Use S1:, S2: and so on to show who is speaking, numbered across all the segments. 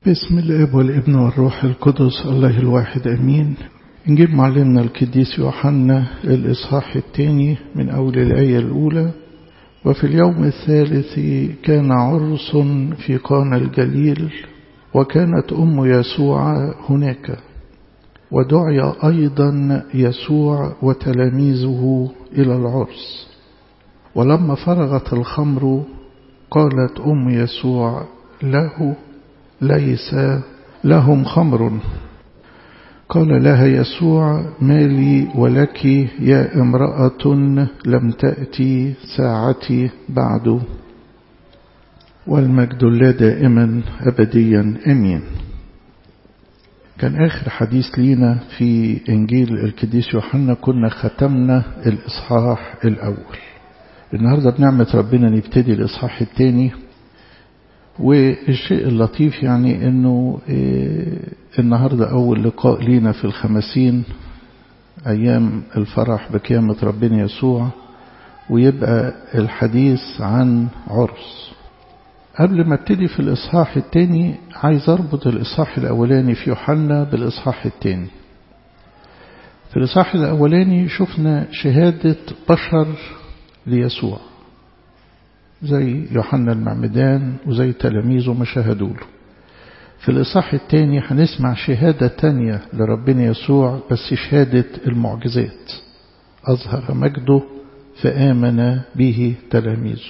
S1: باسم الاب والابن والروح القدس الله الواحد امين نجيب معلمنا القديس يوحنا الاصحاح الثاني من اول الايه الاولى وفي اليوم الثالث كان عرس في قانا الجليل وكانت ام يسوع هناك ودعي ايضا يسوع وتلاميذه الى العرس ولما فرغت الخمر قالت ام يسوع له ليس لهم خمر قال لها يسوع ما لي ولك يا امرأة لم تأتي ساعتي بعد والمجد لا دائما أبديا أمين كان آخر حديث لينا في إنجيل القديس يوحنا كنا ختمنا الإصحاح الأول النهاردة بنعمة ربنا نبتدي الإصحاح الثاني والشيء اللطيف يعني انه إيه النهاردة اول لقاء لينا في الخمسين ايام الفرح بقيامة ربنا يسوع ويبقى الحديث عن عرس قبل ما ابتدي في الاصحاح الثاني عايز اربط الاصحاح الاولاني في يوحنا بالاصحاح الثاني في الاصحاح الاولاني شفنا شهادة بشر ليسوع زي يوحنا المعمدان وزي تلاميذه ما شاهدوا له في الإصحاح الثاني هنسمع شهادة تانية لربنا يسوع بس شهادة المعجزات أظهر مجده فآمن به تلاميذه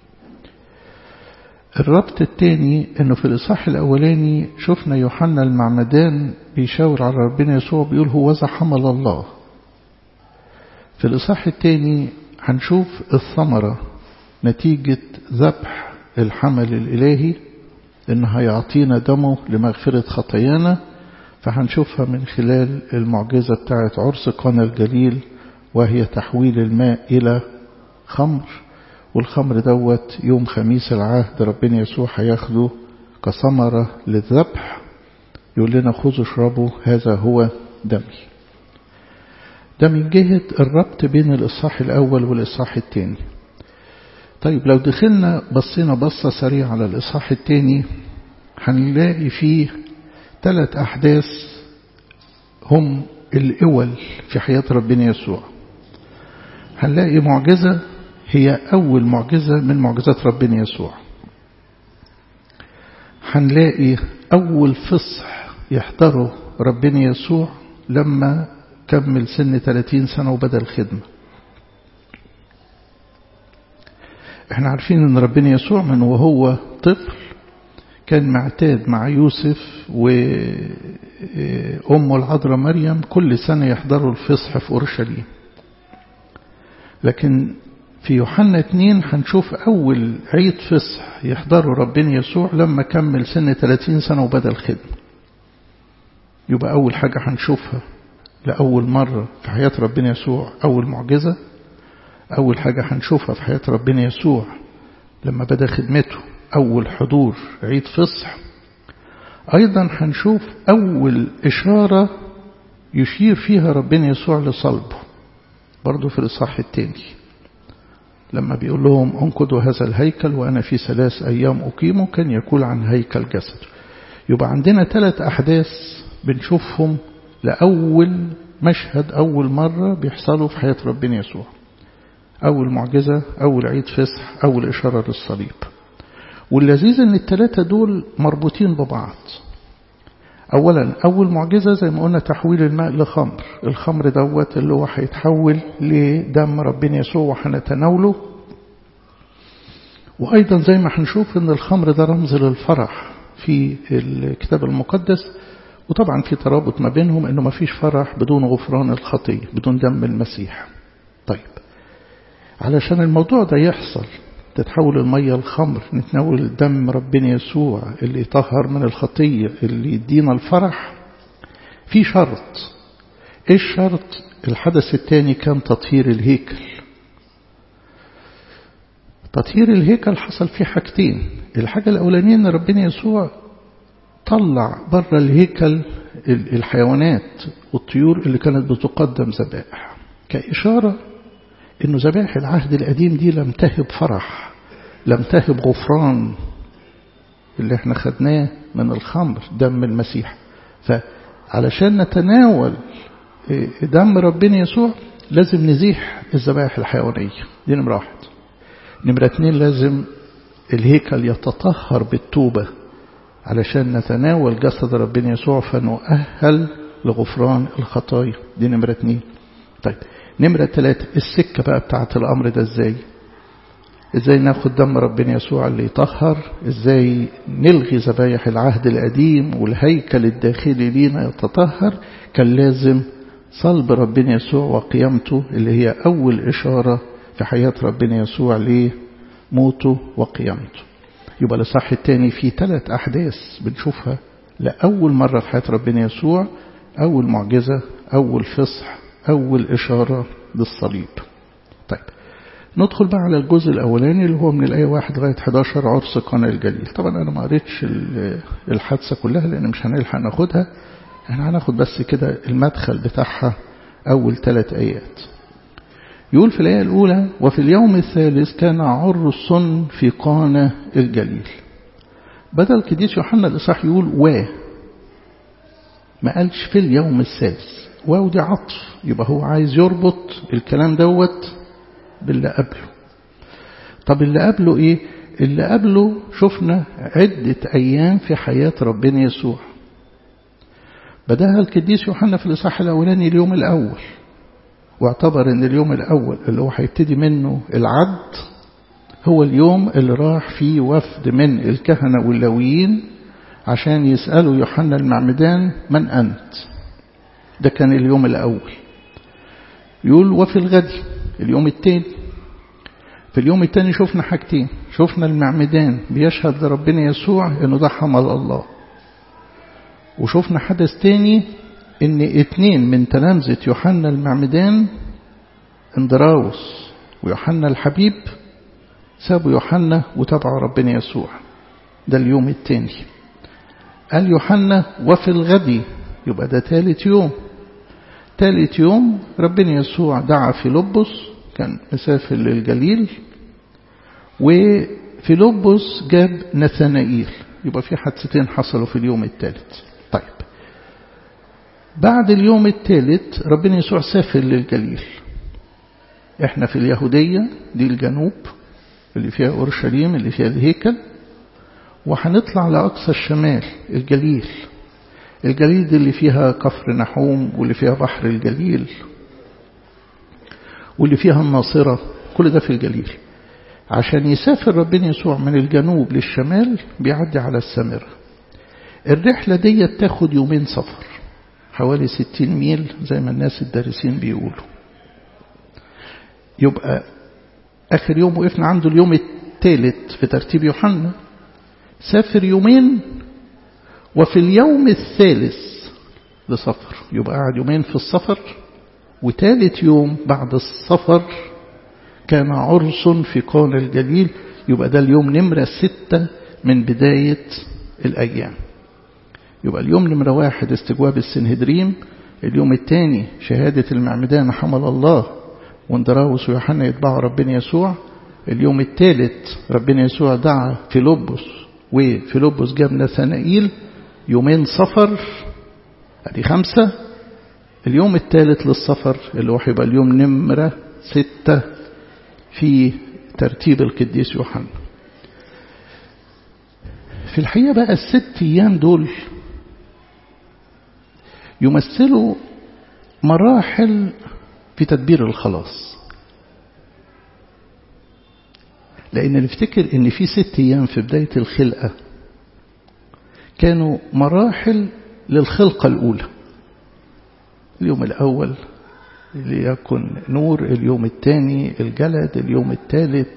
S1: الربط الثاني انه في الاصحاح الاولاني شفنا يوحنا المعمدان بيشاور على ربنا يسوع بيقول هو ذا حمل الله في الاصحاح الثاني هنشوف الثمره نتيجة ذبح الحمل الإلهي إن هيعطينا دمه لمغفرة خطايانا فهنشوفها من خلال المعجزة بتاعة عرس قنا الجليل وهي تحويل الماء إلى خمر والخمر دوت يوم خميس العهد ربنا يسوع هياخده كثمرة للذبح يقول لنا خذوا اشربوا هذا هو دمي ده من جهة الربط بين الإصحاح الأول والإصحاح الثاني طيب لو دخلنا بصينا بصة سريعة على الإصحاح الثاني هنلاقي فيه ثلاث أحداث هم الأول في حياة ربنا يسوع هنلاقي معجزة هي أول معجزة من معجزات ربنا يسوع هنلاقي أول فصح يحضره ربنا يسوع لما كمل سن 30 سنة وبدأ الخدمة احنا عارفين ان ربنا يسوع من وهو طفل كان معتاد مع يوسف وأمه العذراء مريم كل سنة يحضروا الفصح في أورشليم لكن في يوحنا 2 هنشوف أول عيد فصح يحضره ربنا يسوع لما كمل سن 30 سنة وبدأ الخدمة يبقى أول حاجة هنشوفها لأول مرة في حياة ربنا يسوع أول معجزة أول حاجة هنشوفها في حياة ربنا يسوع لما بدأ خدمته أول حضور عيد فصح أيضا هنشوف أول إشارة يشير فيها ربنا يسوع لصلبه برضو في الإصحاح الثاني لما بيقول لهم انقضوا هذا الهيكل وأنا في ثلاث أيام أقيمه كان يقول عن هيكل جسد يبقى عندنا ثلاث أحداث بنشوفهم لأول مشهد أول مرة بيحصلوا في حياة ربنا يسوع أول معجزة أول عيد فصح أول إشارة للصليب واللذيذ أن الثلاثة دول مربوطين ببعض أولا أول معجزة زي ما قلنا تحويل الماء لخمر الخمر دوت اللي هو هيتحول لدم ربنا يسوع وهنتناوله وأيضا زي ما هنشوف أن الخمر ده رمز للفرح في الكتاب المقدس وطبعا في ترابط ما بينهم أنه ما فيش فرح بدون غفران الخطية بدون دم المسيح طيب علشان الموضوع ده يحصل تتحول المية الخمر نتناول دم ربنا يسوع اللي يطهر من الخطية اللي يدينا الفرح في شرط ايه الشرط الحدث الثاني كان تطهير الهيكل تطهير الهيكل حصل فيه حاجتين الحاجة الأولانية أن ربنا يسوع طلع بره الهيكل الحيوانات والطيور اللي كانت بتقدم ذبائح كإشارة انه ذبائح العهد القديم دي لم تهب فرح لم تهب غفران اللي احنا خدناه من الخمر دم المسيح فعلشان نتناول دم ربنا يسوع لازم نزيح الذبائح الحيوانية دي نمرة واحد نمرة اتنين لازم الهيكل يتطهر بالتوبة علشان نتناول جسد ربنا يسوع فنؤهل لغفران الخطايا دي نمرة اتنين طيب نمرة ثلاثة السكة بقى بتاعت الأمر ده ازاي ازاي ناخد دم ربنا يسوع اللي يطهر ازاي نلغي ذبايح العهد القديم والهيكل الداخلي لينا يتطهر كان لازم صلب ربنا يسوع وقيامته اللي هي أول إشارة في حياة ربنا يسوع لموته وقيامته يبقى الإصحاح الثاني فيه ثلاث أحداث بنشوفها لأول مرة في حياة ربنا يسوع أول معجزة أول فصح أول إشارة للصليب طيب ندخل بقى على الجزء الأولاني اللي هو من الآية 1 لغاية 11 عرس قنا الجليل طبعا أنا ما قريتش الحادثة كلها لأن مش هنلحق ناخدها احنا هناخد بس كده المدخل بتاعها أول ثلاث آيات يقول في الآية الأولى وفي اليوم الثالث كان عرس في قانا الجليل بدل كديس يوحنا الإصحاح يقول و ما قالش في اليوم الثالث واو دي عطف يبقى هو عايز يربط الكلام دوت باللي قبله طب اللي قبله ايه اللي قبله شفنا عدة أيام في حياة ربنا يسوع بداها القديس يوحنا في الإصحاح الأولاني اليوم الأول واعتبر أن اليوم الأول اللي هو هيبتدي منه العد هو اليوم اللي راح فيه وفد من الكهنة واللويين عشان يسألوا يوحنا المعمدان من أنت ده كان اليوم الأول يقول وفي الغد اليوم الثاني في اليوم الثاني شفنا حاجتين شفنا المعمدان بيشهد لربنا يسوع انه ده حمل الله وشفنا حدث تاني ان اتنين من تلامذة يوحنا المعمدان اندراوس ويوحنا الحبيب سابوا يوحنا وتبعوا ربنا يسوع ده اليوم التاني قال يوحنا وفي الغد يبقى ده ثالث يوم ثالث يوم ربنا يسوع دعا فيلبس كان مسافر للجليل وفيلبس جاب نثنائيل يبقى في حادثتين حصلوا في اليوم الثالث طيب بعد اليوم الثالث ربنا يسوع سافر للجليل احنا في اليهودية دي الجنوب اللي فيها أورشليم اللي فيها الهيكل وهنطلع لأقصى الشمال الجليل الجليل دي اللي فيها كفر نحوم واللي فيها بحر الجليل واللي فيها الناصرة كل ده في الجليل عشان يسافر ربنا يسوع من الجنوب للشمال بيعدي على السامرة الرحلة دي تاخد يومين سفر حوالي ستين ميل زي ما الناس الدارسين بيقولوا يبقى آخر يوم وقفنا عنده اليوم الثالث في ترتيب يوحنا سافر يومين وفي اليوم الثالث لسفر يبقى قعد يومين في السفر وثالث يوم بعد السفر كان عرس في قان الجليل يبقى ده اليوم نمرة ستة من بداية الأيام يبقى اليوم نمرة واحد استجواب السنهدريم اليوم الثاني شهادة المعمدان حمل الله واندراوس ويوحنا يتبعوا ربنا يسوع اليوم الثالث ربنا يسوع دعا فيلبس وفيلبس جاب نثنائيل يومين سفر ادي خمسة اليوم الثالث للسفر اللي هو هيبقى اليوم نمرة ستة في ترتيب القديس يوحنا في الحقيقة بقى الست أيام دول يمثلوا مراحل في تدبير الخلاص لأن نفتكر إن في ست أيام في بداية الخلقة كانوا مراحل للخلقة الأولى اليوم الأول ليكن نور اليوم الثاني الجلد اليوم الثالث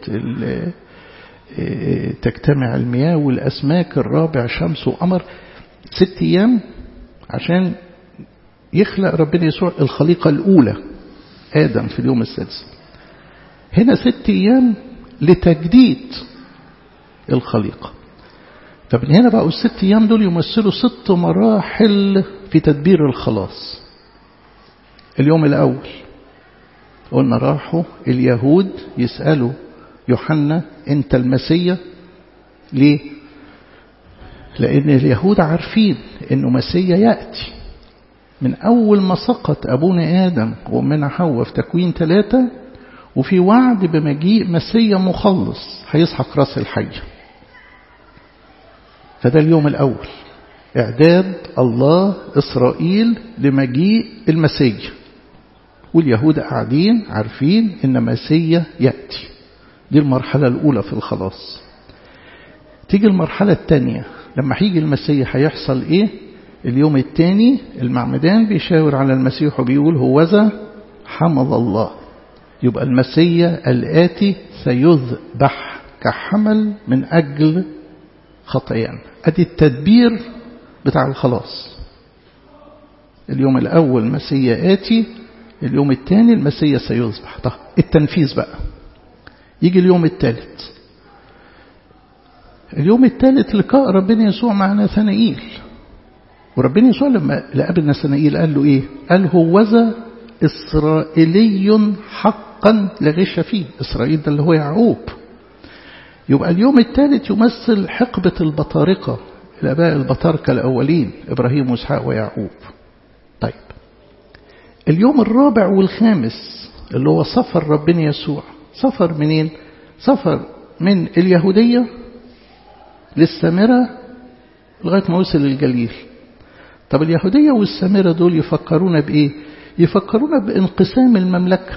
S1: تجتمع المياه والأسماك الرابع شمس وقمر ست أيام عشان يخلق ربنا يسوع الخليقة الأولى آدم في اليوم السادس هنا ست أيام لتجديد الخليقة فمن هنا بقوا الست أيام دول يمثلوا ست مراحل في تدبير الخلاص اليوم الأول قلنا راحوا اليهود يسألوا يوحنا أنت المسيا ليه لأن اليهود عارفين أنه مسيا يأتي من أول ما سقط أبونا آدم ومن حواء في تكوين ثلاثة وفي وعد بمجيء مسيا مخلص هيسحق راس الحية فده اليوم الأول إعداد الله إسرائيل لمجيء المسيا واليهود قاعدين عارفين إن مسيا يأتي دي المرحلة الأولى في الخلاص تيجي المرحلة الثانية لما هيجي المسيح هيحصل إيه اليوم الثاني المعمدان بيشاور على المسيح وبيقول هوذا حمل الله يبقى المسيح الآتي سيذبح كحمل من أجل خطايانا أدي التدبير بتاع الخلاص اليوم الأول مسيح آتي اليوم الثاني المسيح سيذبح طب التنفيذ بقى يجي اليوم الثالث اليوم الثالث لقاء ربنا يسوع مع نثنائيل وربنا يسوع لما لقابل نثنائيل قال له ايه قال هوذا إسرائيلي حقا لا غش فيه إسرائيل ده اللي هو يعقوب يبقى اليوم الثالث يمثل حقبة البطارقة الآباء البطاركة الأولين إبراهيم وإسحاق ويعقوب طيب اليوم الرابع والخامس اللي هو سفر ربنا يسوع سفر منين سفر من اليهودية للسامرة لغاية ما وصل الجليل طب اليهودية والسامرة دول يفكرونا بإيه يفكرونا بانقسام المملكة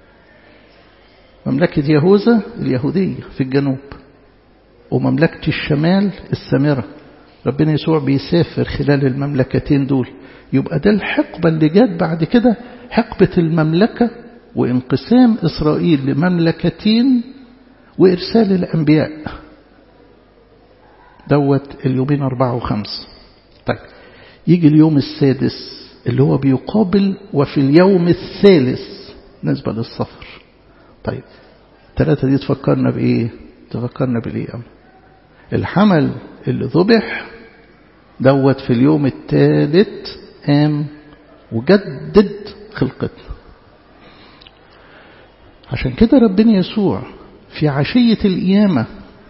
S1: مملكة يهوذا اليهودية في الجنوب ومملكة الشمال السامرة ربنا يسوع بيسافر خلال المملكتين دول يبقى ده الحقبة اللي جات بعد كده حقبة المملكة وانقسام إسرائيل لمملكتين وإرسال الأنبياء دوت اليومين أربعة وخمسة طيب يجي اليوم السادس اللي هو بيقابل وفي اليوم الثالث بالنسبة للسفر طيب الثلاثة دي تفكرنا بإيه تفكرنا بالإيه الحمل اللي ذبح دوت في اليوم الثالث قام وجدد خلقتنا عشان كده ربنا يسوع في عشية القيامة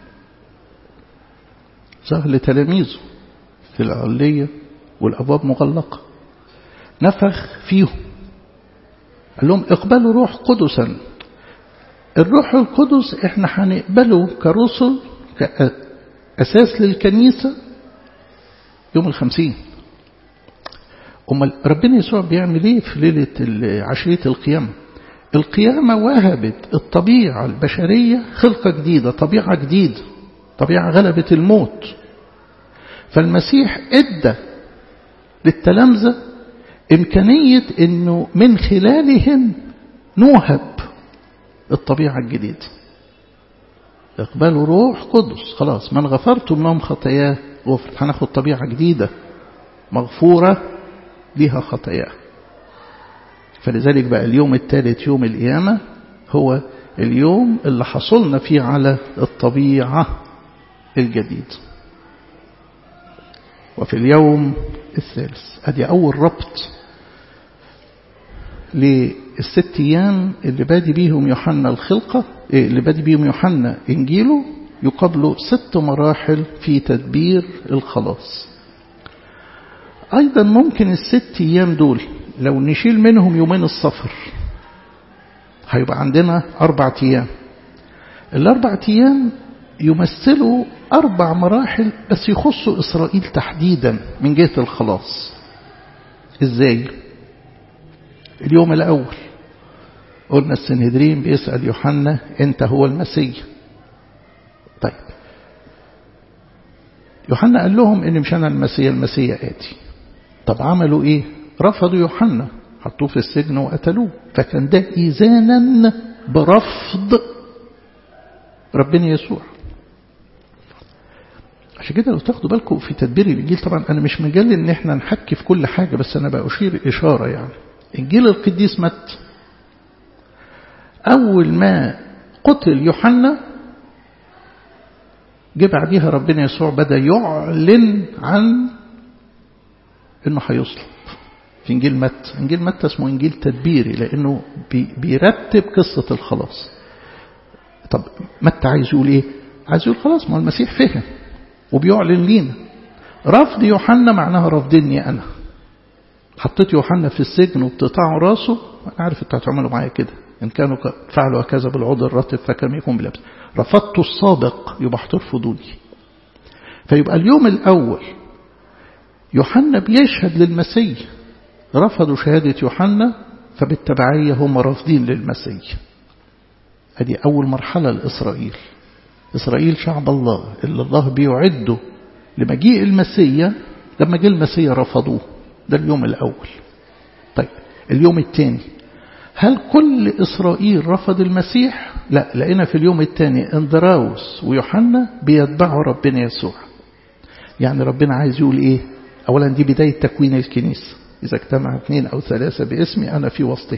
S1: ظهر لتلاميذه في العلية والأبواب مغلقة نفخ فيهم قال لهم اقبلوا روح قدسا الروح القدس احنا هنقبله كرسل كأساس للكنيسة يوم الخمسين أمال ربنا يسوع بيعمل ايه في ليلة عشية القيامة القيامة وهبت الطبيعة البشرية خلقة جديدة طبيعة جديدة طبيعة غلبت الموت فالمسيح ادى للتلامذة إمكانية أنه من خلالهم نوهب الطبيعة الجديدة اقبلوا روح قدس خلاص من غفرتم لهم خطاياه غفرت هناخد طبيعة جديدة مغفورة لها خطاياه فلذلك بقى اليوم الثالث يوم القيامة هو اليوم اللي حصلنا فيه على الطبيعة الجديد وفي اليوم الثالث ادي اول ربط للست ايام اللي بادي بيهم يوحنا الخلقة اللي بادي بيهم يوحنا انجيله يقابلوا ست مراحل في تدبير الخلاص ايضا ممكن الست ايام دول لو نشيل منهم يومين السفر هيبقى عندنا اربع ايام الاربع ايام يمثلوا أربع مراحل بس يخصوا إسرائيل تحديدا من جهة الخلاص إزاي اليوم الأول قلنا السنهدرين بيسأل يوحنا أنت هو المسيح طيب يوحنا قال لهم إن مش أنا المسيح المسيح آتي طب عملوا إيه رفضوا يوحنا حطوه في السجن وقتلوه فكان ده إيذانا برفض ربنا يسوع عشان كده لو تاخدوا بالكم في تدبير الإنجيل طبعا أنا مش مجال إن إحنا نحكي في كل حاجة بس أنا بأشير إشارة يعني إنجيل القديس مت أول ما قتل يوحنا جه بعديها ربنا يسوع بدأ يعلن عن إنه هيصلب في إنجيل مت إنجيل مت اسمه إنجيل تدبيري لأنه بي بيرتب قصة الخلاص طب مت عايز يقول إيه عايز يقول خلاص ما المسيح فهم وبيعلن لينا رفض يوحنا معناها رفضني أنا حطيت يوحنا في السجن وبتقطعوا راسه أنا عارف أنتوا هتعملوا معايا كده إن كانوا فعلوا هكذا بالعود الرطب فكم يكون بلبس رفضت السابق يبقى هترفضوني فيبقى اليوم الأول يوحنا بيشهد للمسيح رفضوا شهادة يوحنا فبالتبعية هم رافضين للمسيح هذه أول مرحلة لإسرائيل إسرائيل شعب الله اللي الله بيعده لمجيء المسيح لما جه المسيح رفضوه ده اليوم الأول طيب اليوم الثاني هل كل إسرائيل رفض المسيح لا لقينا في اليوم الثاني اندراوس ويوحنا بيتبعوا ربنا يسوع يعني ربنا عايز يقول ايه اولا دي بداية تكوين الكنيسة اذا اجتمع اثنين او ثلاثة باسمي انا في وسطهم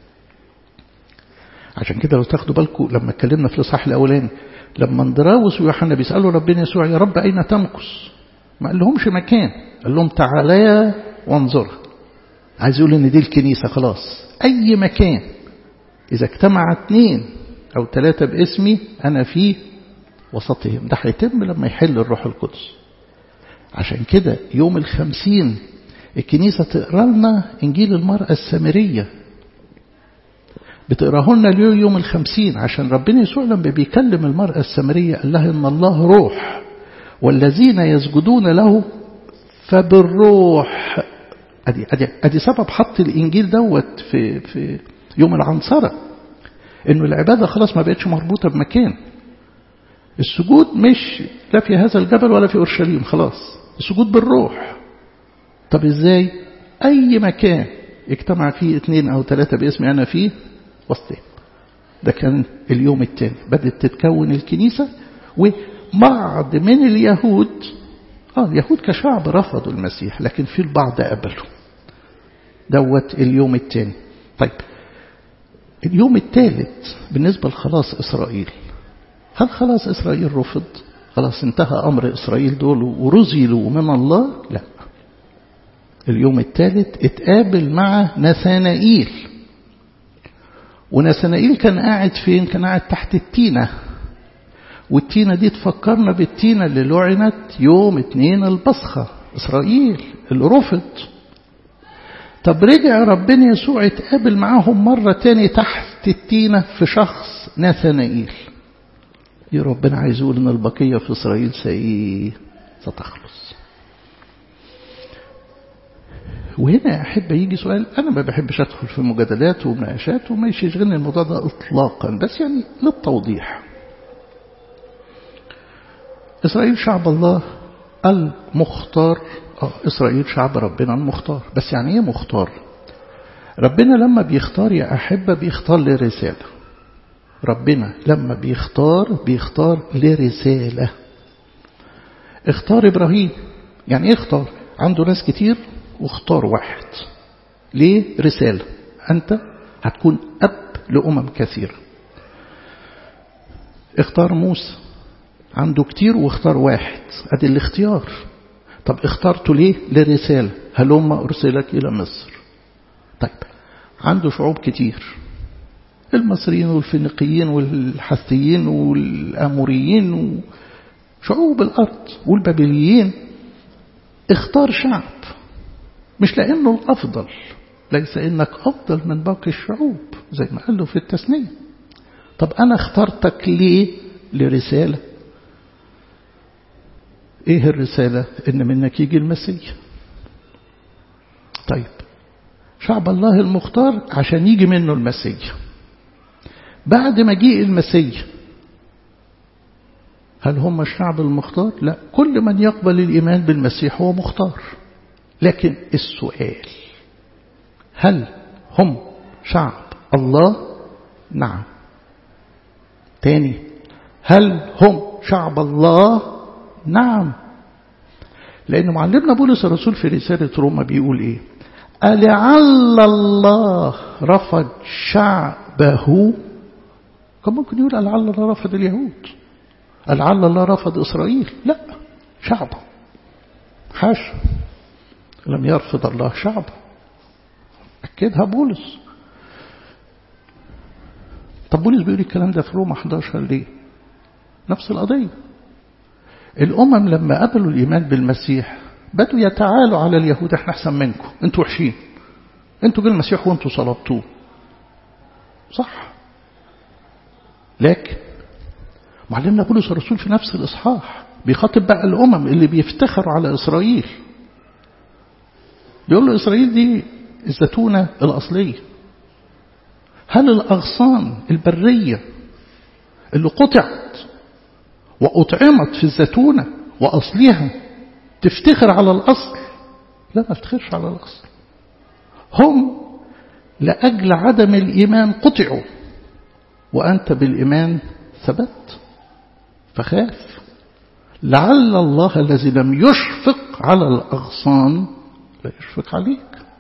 S1: عشان كده لو تاخدوا بالكم لما اتكلمنا في الاصحاح الاولاني لما اندراوس ويوحنا بيسالوا ربنا يسوع يا رب اين تمكث ما قال لهمش مكان قال لهم تعالى وانظر عايز يقول ان دي الكنيسة خلاص اي مكان اذا اجتمع اثنين او ثلاثة باسمي انا في وسطهم ده هيتم لما يحل الروح القدس عشان كده يوم الخمسين الكنيسة تقرأ لنا إنجيل المرأة السامرية بتقراه لنا اليوم يوم الخمسين عشان ربنا يسوع لما بيكلم المرأة السامرية قال لها إن الله روح والذين يسجدون له فبالروح أدي, أدي, أدي سبب حط الإنجيل دوت في, في يوم العنصرة إنه العبادة خلاص ما بقتش مربوطة بمكان السجود مش لا في هذا الجبل ولا في أورشليم خلاص السجود بالروح طب ازاي اي مكان اجتمع فيه اثنين او ثلاثة باسمي انا فيه وسطين ده كان اليوم الثاني بدأت تتكون الكنيسة وبعض من اليهود اه اليهود كشعب رفضوا المسيح لكن في البعض قبلوا دوت اليوم الثاني طيب اليوم الثالث بالنسبة لخلاص إسرائيل هل خلاص إسرائيل رفض خلاص انتهى أمر إسرائيل دول ورزلوا من الله لا اليوم الثالث اتقابل مع نثانائيل ونثانائيل كان قاعد فين كان قاعد تحت التينة والتينة دي تفكرنا بالتينة اللي لعنت يوم اتنين البصخة إسرائيل اللي رفض طب رجع ربنا يسوع اتقابل معاهم مرة تاني تحت التينة في شخص نثانائيل دي ربنا عايز يقول ان البقية في إسرائيل سايه ستخلص وهنا أحب يجي سؤال أنا ما بحبش أدخل في مجادلات ومناقشات وما يشغلني الموضوع ده إطلاقا بس يعني للتوضيح إسرائيل شعب الله المختار آه إسرائيل شعب ربنا المختار بس يعني إيه مختار ربنا لما بيختار يا أحبة بيختار لرسالة ربنا لما بيختار بيختار لرسالة اختار إبراهيم يعني إيه اختار عنده ناس كتير واختار واحد ليه رسالة أنت هتكون أب لأمم كثيرة اختار موسى عنده كتير واختار واحد أدي الاختيار طب اخترته ليه لرسالة هلما أرسلك إلى مصر طيب عنده شعوب كتير المصريين والفينيقيين والحثيين والأموريين وشعوب الأرض والبابليين اختار شعب مش لأنه الأفضل ليس إنك أفضل من باقي الشعوب زي ما قال له في التثنية طب أنا اخترتك ليه لرسالة إيه الرسالة إن منك يجي المسيح طيب شعب الله المختار عشان يجي منه المسيح بعد مجيء المسيح هل هم الشعب المختار لا كل من يقبل الإيمان بالمسيح هو مختار لكن السؤال هل هم شعب الله نعم تاني هل هم شعب الله نعم لأن معلمنا بولس الرسول في رسالة روما بيقول إيه ألعل الله رفض شعبه كان ممكن يقول ألعل الله رفض اليهود ألعل الله رفض إسرائيل لا شعبه حاشا لم يرفض الله شعبه أكدها بولس طب بولس بيقول الكلام ده في روما 11 ليه نفس القضية الأمم لما قبلوا الإيمان بالمسيح بدوا يتعالوا على اليهود احنا احسن منكم انتوا وحشين انتوا جه المسيح وانتوا صلبتوه صح لكن معلمنا بولس الرسول في نفس الإصحاح بيخاطب بقى الأمم اللي بيفتخروا على إسرائيل بيقول له إسرائيل دي الزتونة الأصلية هل الأغصان البرية اللي قطعت وأطعمت في الزتونة وأصلها تفتخر على الأصل لا ما افتخرش على الأصل هم لأجل عدم الإيمان قطعوا وأنت بالإيمان ثبت فخاف لعل الله الذي لم يشفق على الأغصان لا يشفق عليك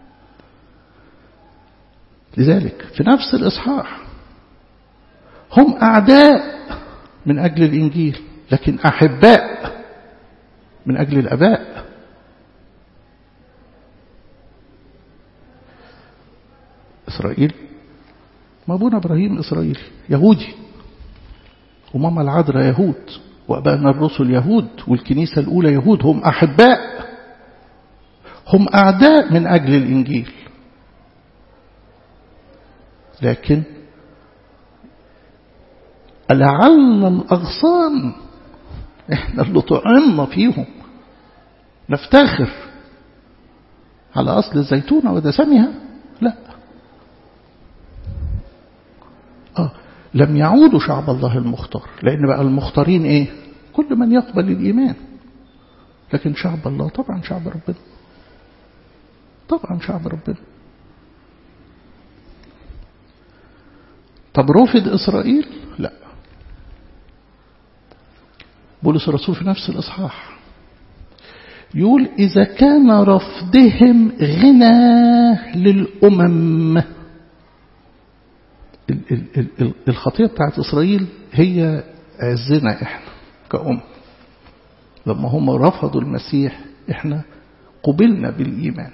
S1: لذلك في نفس الإصحاح هم أعداء من أجل الإنجيل لكن أحباء من أجل الأباء إسرائيل ما أبونا إبراهيم إسرائيل يهودي وماما العذراء يهود وأبائنا الرسل يهود والكنيسة الأولى يهود هم أحباء هم أعداء من أجل الإنجيل لكن لعل الأغصان احنا اللي طعمنا فيهم نفتخر على أصل الزيتونة ودسمها لا آه لم يعودوا شعب الله المختار لأن بقى المختارين إيه كل من يقبل الإيمان لكن شعب الله طبعا شعب ربنا طبعا شعب ربنا طب رفض إسرائيل لا بولس الرسول في نفس الإصحاح يقول إذا كان رفضهم غنى للأمم الخطية بتاعت إسرائيل هي عزنا إحنا كأم لما هم رفضوا المسيح إحنا قبلنا بالإيمان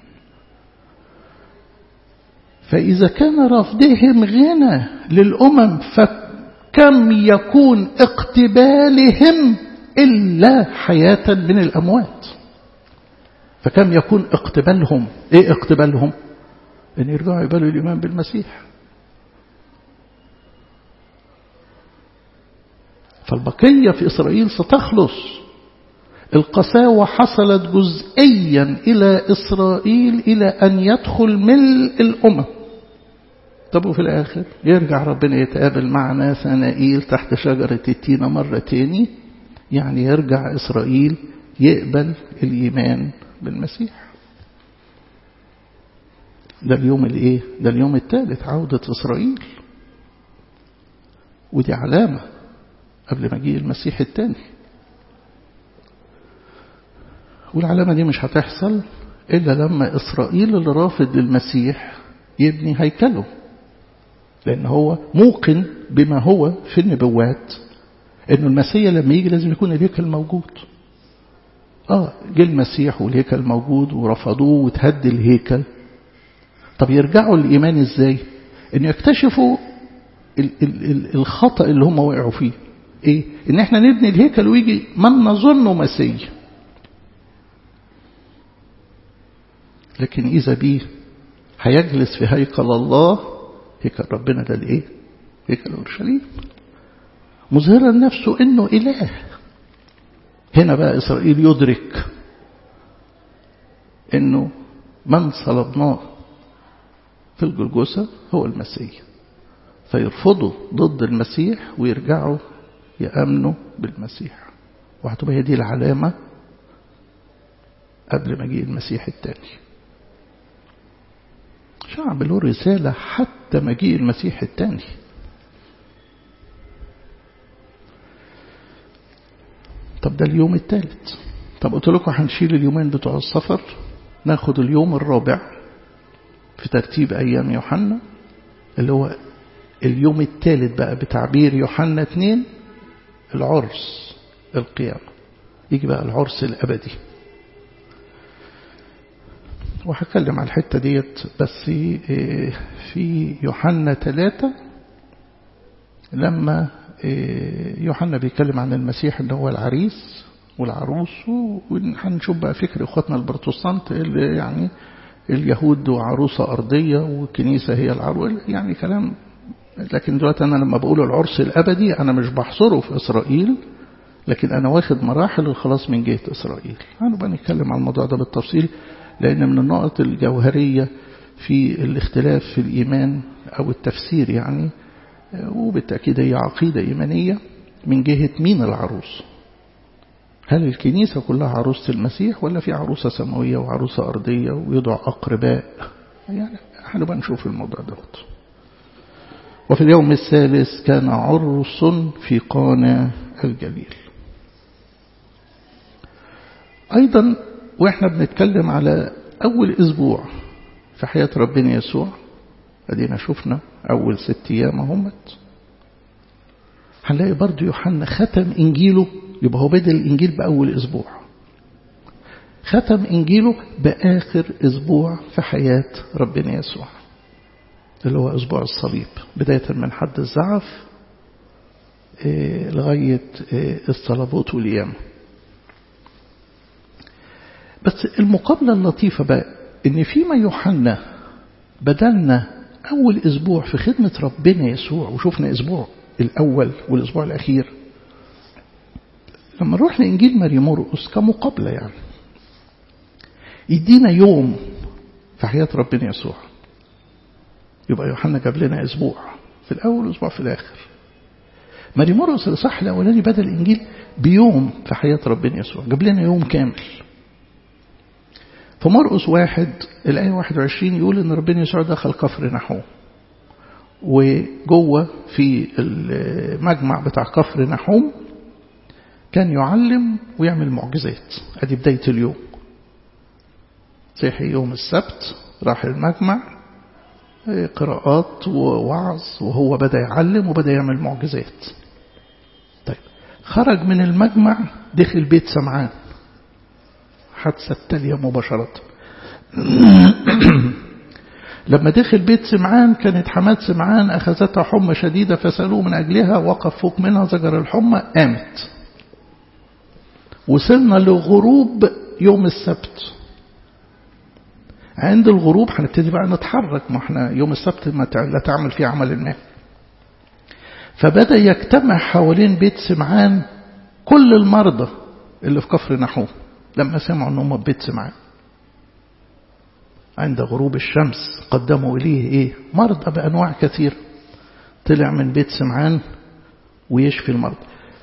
S1: فإذا كان رفضهم غنى للأمم فكم يكون اقتبالهم إلا حياة من الأموات فكم يكون اقتبالهم ايه اقتبالهم ان يرجعوا يقبلوا الايمان بالمسيح فالبقية في إسرائيل ستخلص القساوة حصلت جزئيا إلى إسرائيل إلى أن يدخل ملء الأمم طب وفي الآخر يرجع ربنا يتقابل مع ناثنائيل تحت شجرة التينة مرة تاني يعني يرجع إسرائيل يقبل الإيمان بالمسيح ده اليوم الايه ده اليوم الثالث عودة إسرائيل ودي علامة قبل مجيء المسيح الثاني والعلامة دي مش هتحصل إلا لما إسرائيل اللي رافض للمسيح يبني هيكله لأن هو موقن بما هو في النبوات إنه المسيح لما يجي لازم يكون الهيكل موجود آه جه المسيح والهيكل موجود ورفضوه وتهد الهيكل طب يرجعوا الإيمان إزاي إن يكتشفوا ال ال ال الخطأ اللي هم وقعوا فيه إيه إن إحنا نبني الهيكل ويجي من نظنه مسيح لكن إذا بيه هيجلس في هيكل الله هيكل ربنا ده الإيه هيكل أورشليم مظهرا نفسه إنه إله هنا بقى إسرائيل يدرك إنه من صلبناه في الجلجوسة هو المسيح فيرفضوا ضد المسيح ويرجعوا يأمنوا بالمسيح وهتبقى هي دي العلامة قبل مجيء المسيح الثاني شعب له رسالة حتى مجيء المسيح الثاني طب ده اليوم الثالث طب قلت لكم هنشيل اليومين بتوع السفر ناخد اليوم الرابع في ترتيب أيام يوحنا اللي هو اليوم الثالث بقى بتعبير يوحنا اتنين العرس القيامة يجي بقى العرس الأبدي وهتكلم على الحتة ديت بس في يوحنا ثلاثة لما يوحنا بيتكلم عن المسيح ان هو العريس والعروس وهنشوف بقى فكر اخواتنا البروتستانت اللي يعني اليهود وعروسة أرضية والكنيسة هي العروس يعني كلام لكن دلوقتي أنا لما بقول العرس الأبدي أنا مش بحصره في إسرائيل لكن أنا واخد مراحل الخلاص من جهة إسرائيل هنبقى نتكلم عن الموضوع ده بالتفصيل لأن من النقط الجوهرية في الاختلاف في الإيمان أو التفسير يعني وبالتأكيد هي عقيدة إيمانية من جهة مين العروس هل الكنيسة كلها عروسة المسيح ولا في عروسة سماوية وعروسة أرضية ويضع أقرباء يعني هنبقى نشوف الموضوع دوت وفي اليوم الثالث كان عرس في قانا الجليل أيضا وإحنا بنتكلم على أول أسبوع في حياة ربنا يسوع أدينا شفنا أول ست أيام همت هنلاقي برضو يوحنا ختم إنجيله يبقى هو بدل الإنجيل بأول أسبوع ختم إنجيله بآخر أسبوع في حياة ربنا يسوع اللي هو أسبوع الصليب بداية من حد الزعف لغاية الصلبوت واليام بس المقابلة اللطيفة بقى إن فيما يوحنا بدلنا أول أسبوع في خدمة ربنا يسوع وشوفنا أسبوع الأول والأسبوع الأخير لما نروح لإنجيل ماري مرقس كمقابلة يعني يدينا يوم في حياة ربنا يسوع يبقى يوحنا جاب لنا أسبوع في الأول وأسبوع في الآخر ماري مرقس الإصحاح الأولاني بدل الإنجيل بيوم في حياة ربنا يسوع جاب لنا يوم كامل فمرقس واحد الآية 21 يقول إن ربنا يسوع دخل كفر نحوم وجوه في المجمع بتاع كفر نحوم كان يعلم ويعمل معجزات ادي بداية اليوم صحي يوم السبت راح المجمع قراءات ووعظ وهو بدأ يعلم وبدأ يعمل معجزات طيب خرج من المجمع دخل بيت سمعان حادثة التالية مباشرة لما دخل بيت سمعان كانت حماد سمعان أخذتها حمى شديدة فسألوه من أجلها وقف فوق منها زجر الحمى قامت وصلنا لغروب يوم السبت عند الغروب هنبتدي بقى نتحرك ما احنا يوم السبت ما لا تعمل فيه عمل ما فبدأ يجتمع حوالين بيت سمعان كل المرضى اللي في كفر نحوم لما سمعوا ان هم في بيت سمعان عند غروب الشمس قدموا إليه إيه مرضى بأنواع كثير طلع من بيت سمعان ويشفي المرضى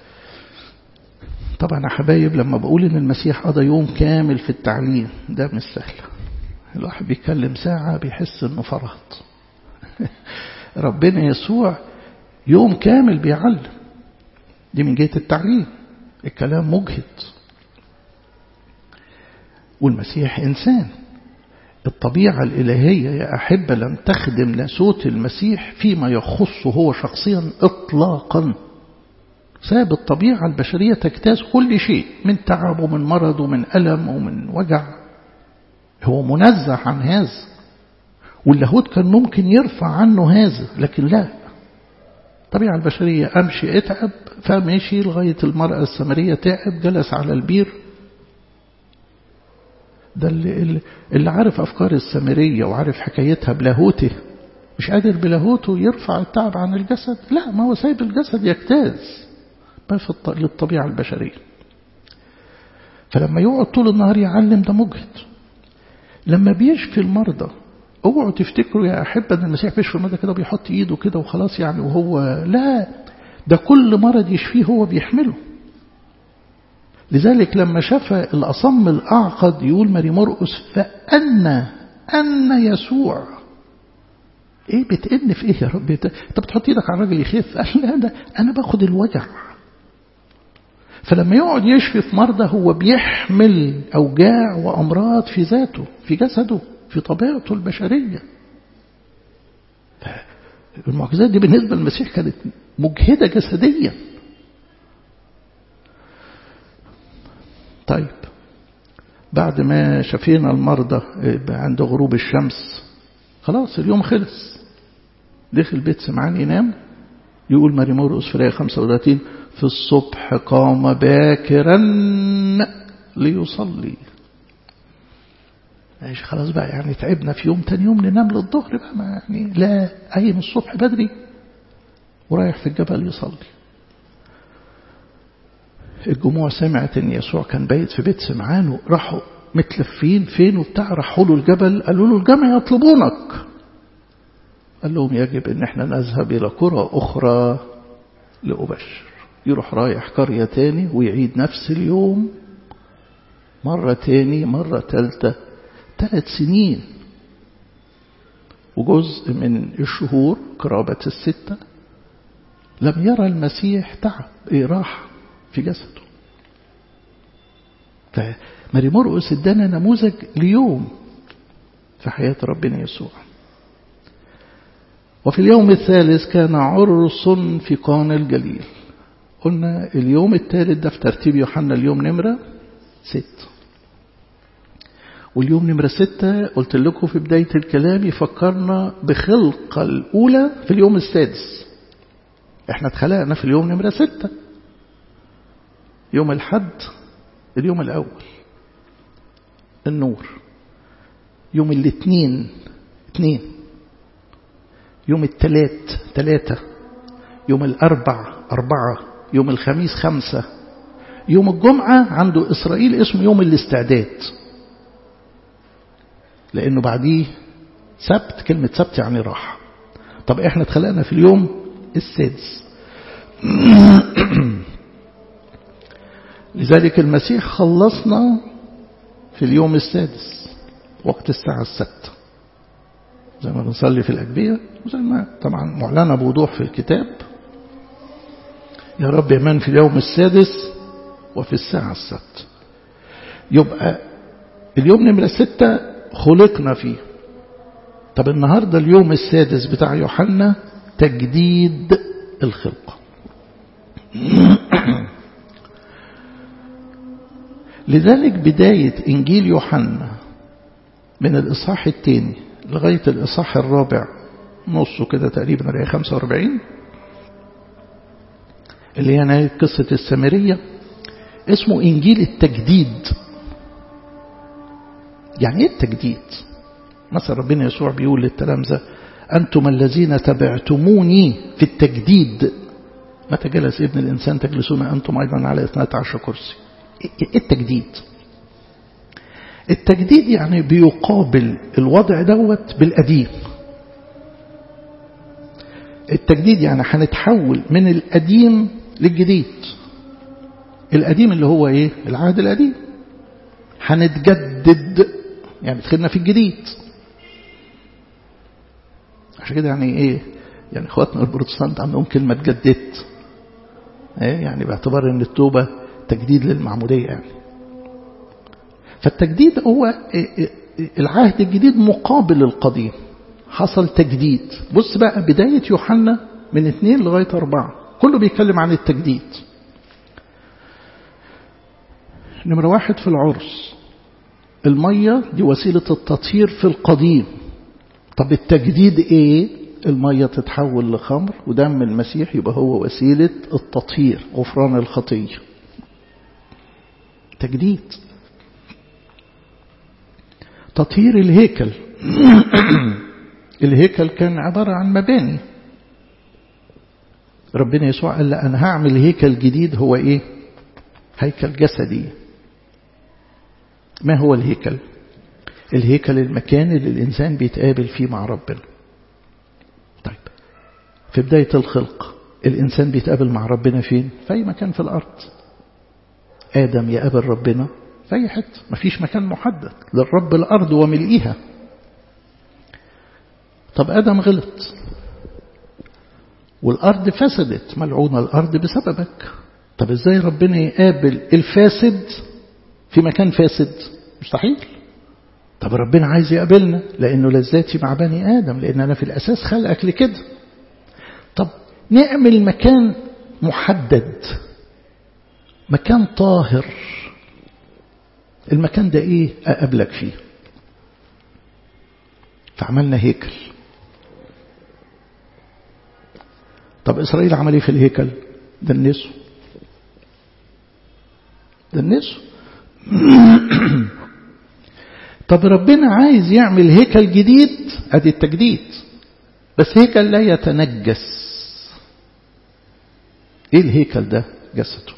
S1: طبعا يا حبايب لما بقول ان المسيح قضى يوم كامل في التعليم ده مش سهل الواحد بيتكلم ساعة بيحس انه فرط ربنا يسوع يوم كامل بيعلم دي من جهة التعليم الكلام مجهد والمسيح إنسان الطبيعة الإلهية يا أحبة لم تخدم لاسوت المسيح فيما يخصه هو شخصيا إطلاقا ساب الطبيعة البشرية تجتاز كل شيء من تعب ومن مرض ومن ألم ومن وجع هو منزه عن هذا واللاهوت كان ممكن يرفع عنه هذا لكن لا الطبيعة البشرية أمشي اتعب فمشي لغاية المرأة السامرية تعب جلس على البير ده اللي, اللي عارف أفكار السامرية وعارف حكايتها بلاهوته مش قادر بلاهوته يرفع التعب عن الجسد لا ما هو سايب الجسد يجتاز ما في للطبيعة البشرية فلما يقعد طول النهار يعلم ده مجهد لما بيشفي المرضى اوعوا تفتكروا يا أحبة أن المسيح بيشفي المرضى كده بيحط إيده كده وخلاص يعني وهو لا ده كل مرض يشفيه هو بيحمله لذلك لما شاف الأصم الأعقد يقول ماري مرقس فأن أن يسوع ايه بتئن في ايه يا رب انت بتحط ايدك على الراجل يخف قال لا ده انا باخد الوجع فلما يقعد يشفي في مرضى هو بيحمل اوجاع وامراض في ذاته في جسده في طبيعته البشريه المعجزات دي بالنسبه للمسيح كانت مجهده جسديا طيب بعد ما شفينا المرضى عند غروب الشمس خلاص اليوم خلص دخل بيت سمعان ينام يقول ماري مرقس في الآية 35 في الصبح قام باكرا ليصلي ماشي خلاص بقى يعني تعبنا في يوم تاني يوم ننام للظهر بقى ما يعني لا قايم الصبح بدري ورايح في الجبل يصلي الجموع سمعت ان يسوع كان بايت في بيت سمعان وراحوا متلفين فين وبتاع راحوا له الجبل قالوا له الجمع يطلبونك قال لهم يجب ان احنا نذهب الى قرى اخرى لأبشر يروح رايح قرية تاني ويعيد نفس اليوم مرة تاني مرة تالتة ثلاث سنين وجزء من الشهور قرابة الستة لم يرى المسيح تعب إيه راح في جسده فماري مرقس ادانا نموذج ليوم في حياة ربنا يسوع وفي اليوم الثالث كان عرس في قان الجليل قلنا اليوم الثالث ده في ترتيب يوحنا اليوم نمرة ست واليوم نمرة ستة قلت لكم في بداية الكلام يفكرنا بخلقة الأولى في اليوم السادس احنا اتخلقنا في اليوم نمرة ستة يوم الحد اليوم الأول النور يوم الاثنين اثنين يوم الثلاث ثلاثة يوم الأربع أربعة يوم الخميس خمسة يوم الجمعة عنده إسرائيل اسمه يوم الاستعداد لأنه بعديه سبت كلمة سبت يعني راحة طب احنا اتخلقنا في اليوم السادس لذلك المسيح خلصنا في اليوم السادس وقت الساعة الستة زي ما بنصلي في الأجبية وزي ما طبعا معلنة بوضوح في الكتاب يا رب يمان في اليوم السادس وفي الساعة الستة يبقى اليوم نمرة ستة خلقنا فيه طب النهاردة اليوم السادس بتاع يوحنا تجديد الخلقة لذلك بداية إنجيل يوحنا من الإصحاح الثاني لغاية الإصحاح الرابع نصه كده تقريبا الآية 45 اللي هي نهاية قصة السامرية اسمه إنجيل التجديد يعني إيه التجديد مثلا ربنا يسوع بيقول للتلامذة أنتم الذين تبعتموني في التجديد متى جلس ابن الإنسان تجلسون أنتم أيضا على 12 كرسي إيه التجديد التجديد يعني بيقابل الوضع دوت بالقديم التجديد يعني هنتحول من القديم للجديد القديم اللي هو ايه العهد القديم هنتجدد يعني دخلنا في الجديد عشان كده يعني ايه يعني اخواتنا البروتستانت عندهم كلمة تجددت ايه يعني باعتبار ان التوبة تجديد للمعمودية يعني فالتجديد هو العهد الجديد مقابل القديم حصل تجديد بص بقى بداية يوحنا من اثنين لغاية أربعة كله بيتكلم عن التجديد نمرة واحد في العرس المية دي وسيلة التطهير في القديم طب التجديد ايه المية تتحول لخمر ودم المسيح يبقى هو وسيلة التطهير غفران الخطية تجديد تطهير الهيكل الهيكل كان عبارة عن مباني ربنا يسوع قال لا أنا هعمل هيكل جديد هو إيه هيكل جسدي ما هو الهيكل الهيكل المكان اللي الإنسان بيتقابل فيه مع ربنا طيب في بداية الخلق الإنسان بيتقابل مع ربنا فين في أي مكان في الأرض آدم يقابل ربنا في أي حتة مفيش مكان محدد للرب الأرض وملئها طب آدم غلط والأرض فسدت ملعونة الأرض بسببك طب إزاي ربنا يقابل الفاسد في مكان فاسد مستحيل طب ربنا عايز يقابلنا لأنه لذاتي مع بني آدم لأن أنا في الأساس خلقك لكده طب نعمل مكان محدد مكان طاهر المكان ده ايه اقابلك فيه فعملنا هيكل طب إسرائيل عمل إيه في الهيكل دنسوا دنسوا طب ربنا عايز يعمل هيكل جديد ادي التجديد بس هيكل لا يتنجس ايه الهيكل ده جسده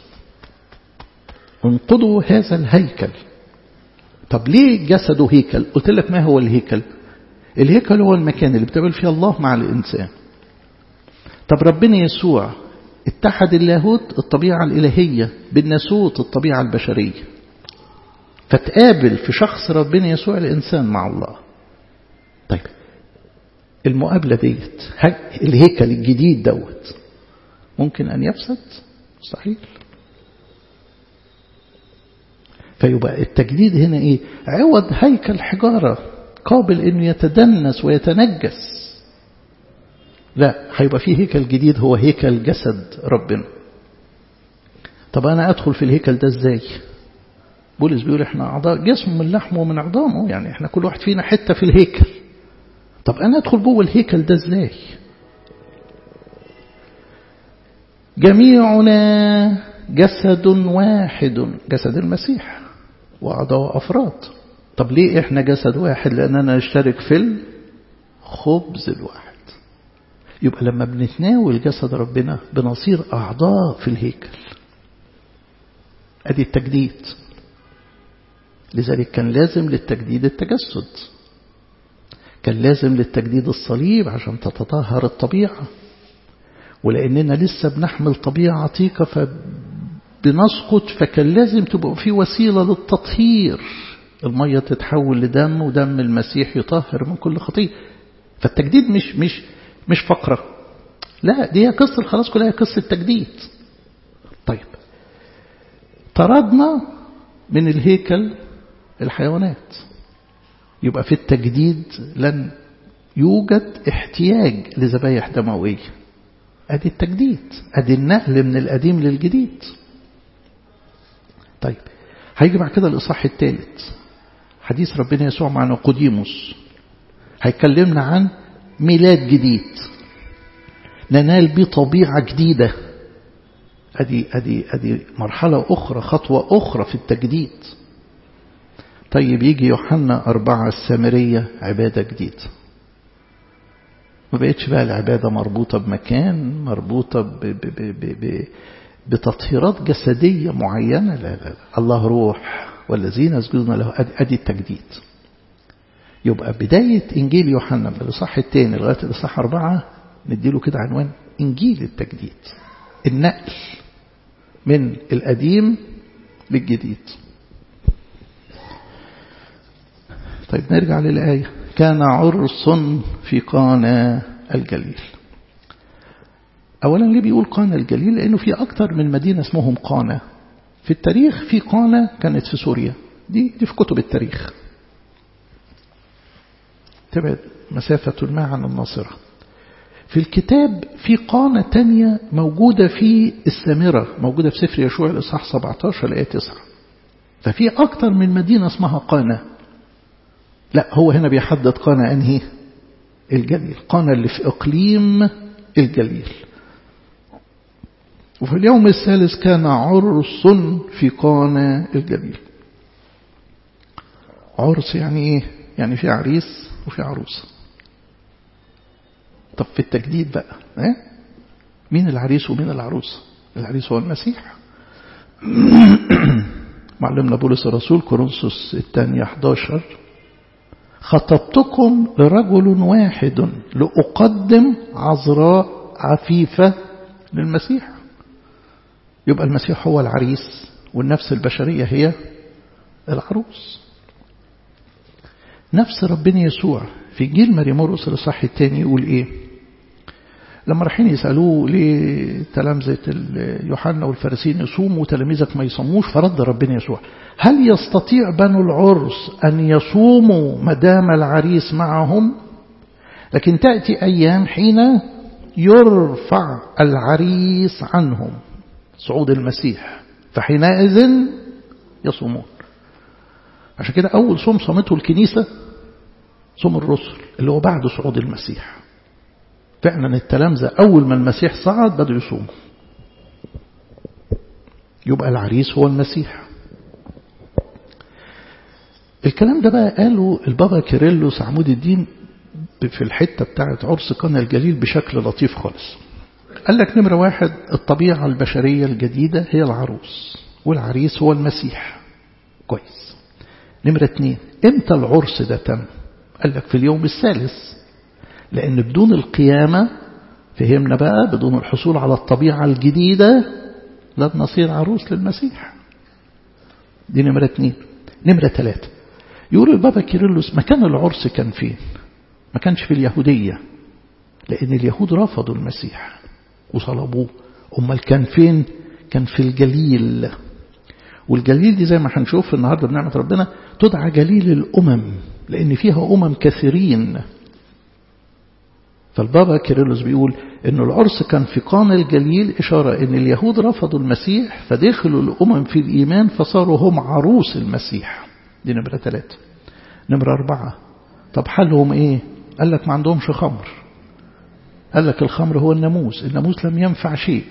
S1: انقضوا هذا الهيكل طب ليه جسده هيكل قلت لك ما هو الهيكل الهيكل هو المكان اللي بتقابل فيه الله مع الإنسان طب ربنا يسوع اتحد اللاهوت الطبيعة الإلهية بالناسوت الطبيعة البشرية فتقابل في شخص ربنا يسوع الإنسان مع الله طيب المقابلة ديت الهيكل الجديد دوت ممكن أن يفسد مستحيل فيبقى التجديد هنا إيه عوض هيكل حجارة قابل أنه يتدنس ويتنجس لا هيبقى فيه هيكل جديد هو هيكل جسد ربنا طب أنا أدخل في الهيكل ده إزاي بولس بيقول إحنا أعضاء جسم من لحمه ومن عظامه يعني إحنا كل واحد فينا حتة في الهيكل طب أنا أدخل جوه الهيكل ده إزاي جميعنا جسد واحد جسد المسيح وأعضاء أفراد طب ليه إحنا جسد واحد لأننا نشترك في الخبز الواحد يبقى لما بنتناول جسد ربنا بنصير أعضاء في الهيكل أدي التجديد لذلك كان لازم للتجديد التجسد كان لازم للتجديد الصليب عشان تتطهر الطبيعة ولأننا لسه بنحمل طبيعة عتيقة فبنسقط فكان لازم تبقى في وسيلة للتطهير المية تتحول لدم ودم المسيح يطهر من كل خطية فالتجديد مش مش مش فقرة لا دي هي قصة الخلاص كلها قصة تجديد طيب طردنا من الهيكل الحيوانات يبقى في التجديد لن يوجد احتياج لذبايح دموية ادي التجديد ادي النقل من القديم للجديد طيب هيجي بعد كده الاصحاح الثالث حديث ربنا يسوع مع نيقوديموس هيكلمنا عن ميلاد جديد ننال بيه طبيعة جديدة ادي ادي ادي مرحلة اخرى خطوة اخرى في التجديد طيب يجي يوحنا أربعة السامرية عبادة جديدة ما بقتش بقى العبادة مربوطة بمكان مربوطة ب ب ب ب ب بتطهيرات جسدية معينة لا لا, لا. الله روح والذين يسجدون له أدي التجديد يبقى بداية إنجيل يوحنا من الإصحاح الثاني لغاية الإصحاح أربعة نديله كده عنوان إنجيل التجديد النقل من القديم للجديد طيب نرجع للآية كان عرس في قانا الجليل أولا ليه بيقول قانا الجليل لأنه في أكتر من مدينة اسمهم قانا في التاريخ في قانا كانت في سوريا دي, دي في كتب التاريخ تبعد مسافة ما عن الناصرة في الكتاب في قانة تانية موجودة في السامرة موجودة في سفر يشوع الإصحاح 17 الآية 9 ففي أكتر من مدينة اسمها قانة لا هو هنا بيحدد قانا أنهي الجليل قانا اللي في إقليم الجليل وفي اليوم الثالث كان عرس في قانا الجليل عرس يعني ايه يعني في عريس وفي عروسة طب في التجديد بقى ايه؟ مين العريس ومين العروسة العريس هو المسيح معلمنا بولس الرسول كورنثوس الثانية 11 خطبتكم لرجل واحد لأقدم عذراء عفيفة للمسيح يبقى المسيح هو العريس والنفس البشرية هي العروس نفس ربنا يسوع في جيل مريمورس الإصحاح الثاني يقول إيه لما رايحين يسألوه ليه تلامذة يوحنا والفارسيين يصوموا وتلاميذك ما يصوموش فرد ربنا يسوع هل يستطيع بنو العرس أن يصوموا مدام العريس معهم لكن تأتي أيام حين يرفع العريس عنهم صعود المسيح فحينئذ يصومون عشان كده أول صوم صامته الكنيسة صوم الرسل اللي هو بعد صعود المسيح فعلا التلامذة أول ما المسيح صعد بدأوا يصوموا يبقى العريس هو المسيح الكلام ده بقى قاله البابا كيرلس عمود الدين في الحتة بتاعت عرس قنا الجليل بشكل لطيف خالص قال لك نمرة واحد الطبيعة البشرية الجديدة هي العروس والعريس هو المسيح كويس نمرة اتنين امتى العرس ده تم قال لك في اليوم الثالث لأن بدون القيامة فهمنا بقى بدون الحصول على الطبيعة الجديدة لن نصير عروس للمسيح دي نمرة اتنين نمرة ثلاثة يقول البابا كيرلس مكان العرس كان فين ما كانش في اليهودية لأن اليهود رفضوا المسيح وصلبوه أمال كان فين كان في الجليل والجليل دي زي ما هنشوف النهاردة بنعمة ربنا تدعى جليل الأمم لأن فيها أمم كثيرين فالبابا كيرلس بيقول أن العرس كان في قانا الجليل إشارة أن اليهود رفضوا المسيح فدخلوا الأمم في الإيمان فصاروا هم عروس المسيح دي نمرة ثلاثة نمرة أربعة طب حلهم إيه قال لك ما عندهمش خمر قال لك الخمر هو الناموس الناموس لم ينفع شيء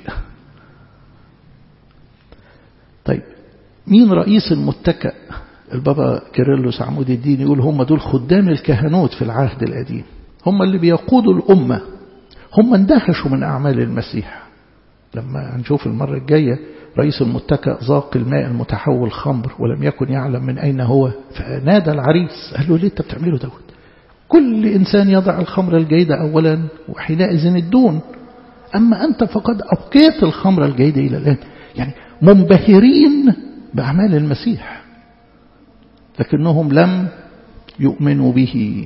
S1: طيب مين رئيس المتكأ البابا كيرلس عمود الدين يقول هم دول خدام الكهنوت في العهد القديم هم اللي بيقودوا الأمة هم اندهشوا من أعمال المسيح لما هنشوف المرة الجاية رئيس المتكأ ذاق الماء المتحول خمر ولم يكن يعلم من أين هو فنادى العريس قال له ليه انت بتعمله دوت كل إنسان يضع الخمر الجيدة أولا وحينئذ الدون أما أنت فقد أبقيت الخمر الجيدة إلى الآن يعني منبهرين بأعمال المسيح لكنهم لم يؤمنوا به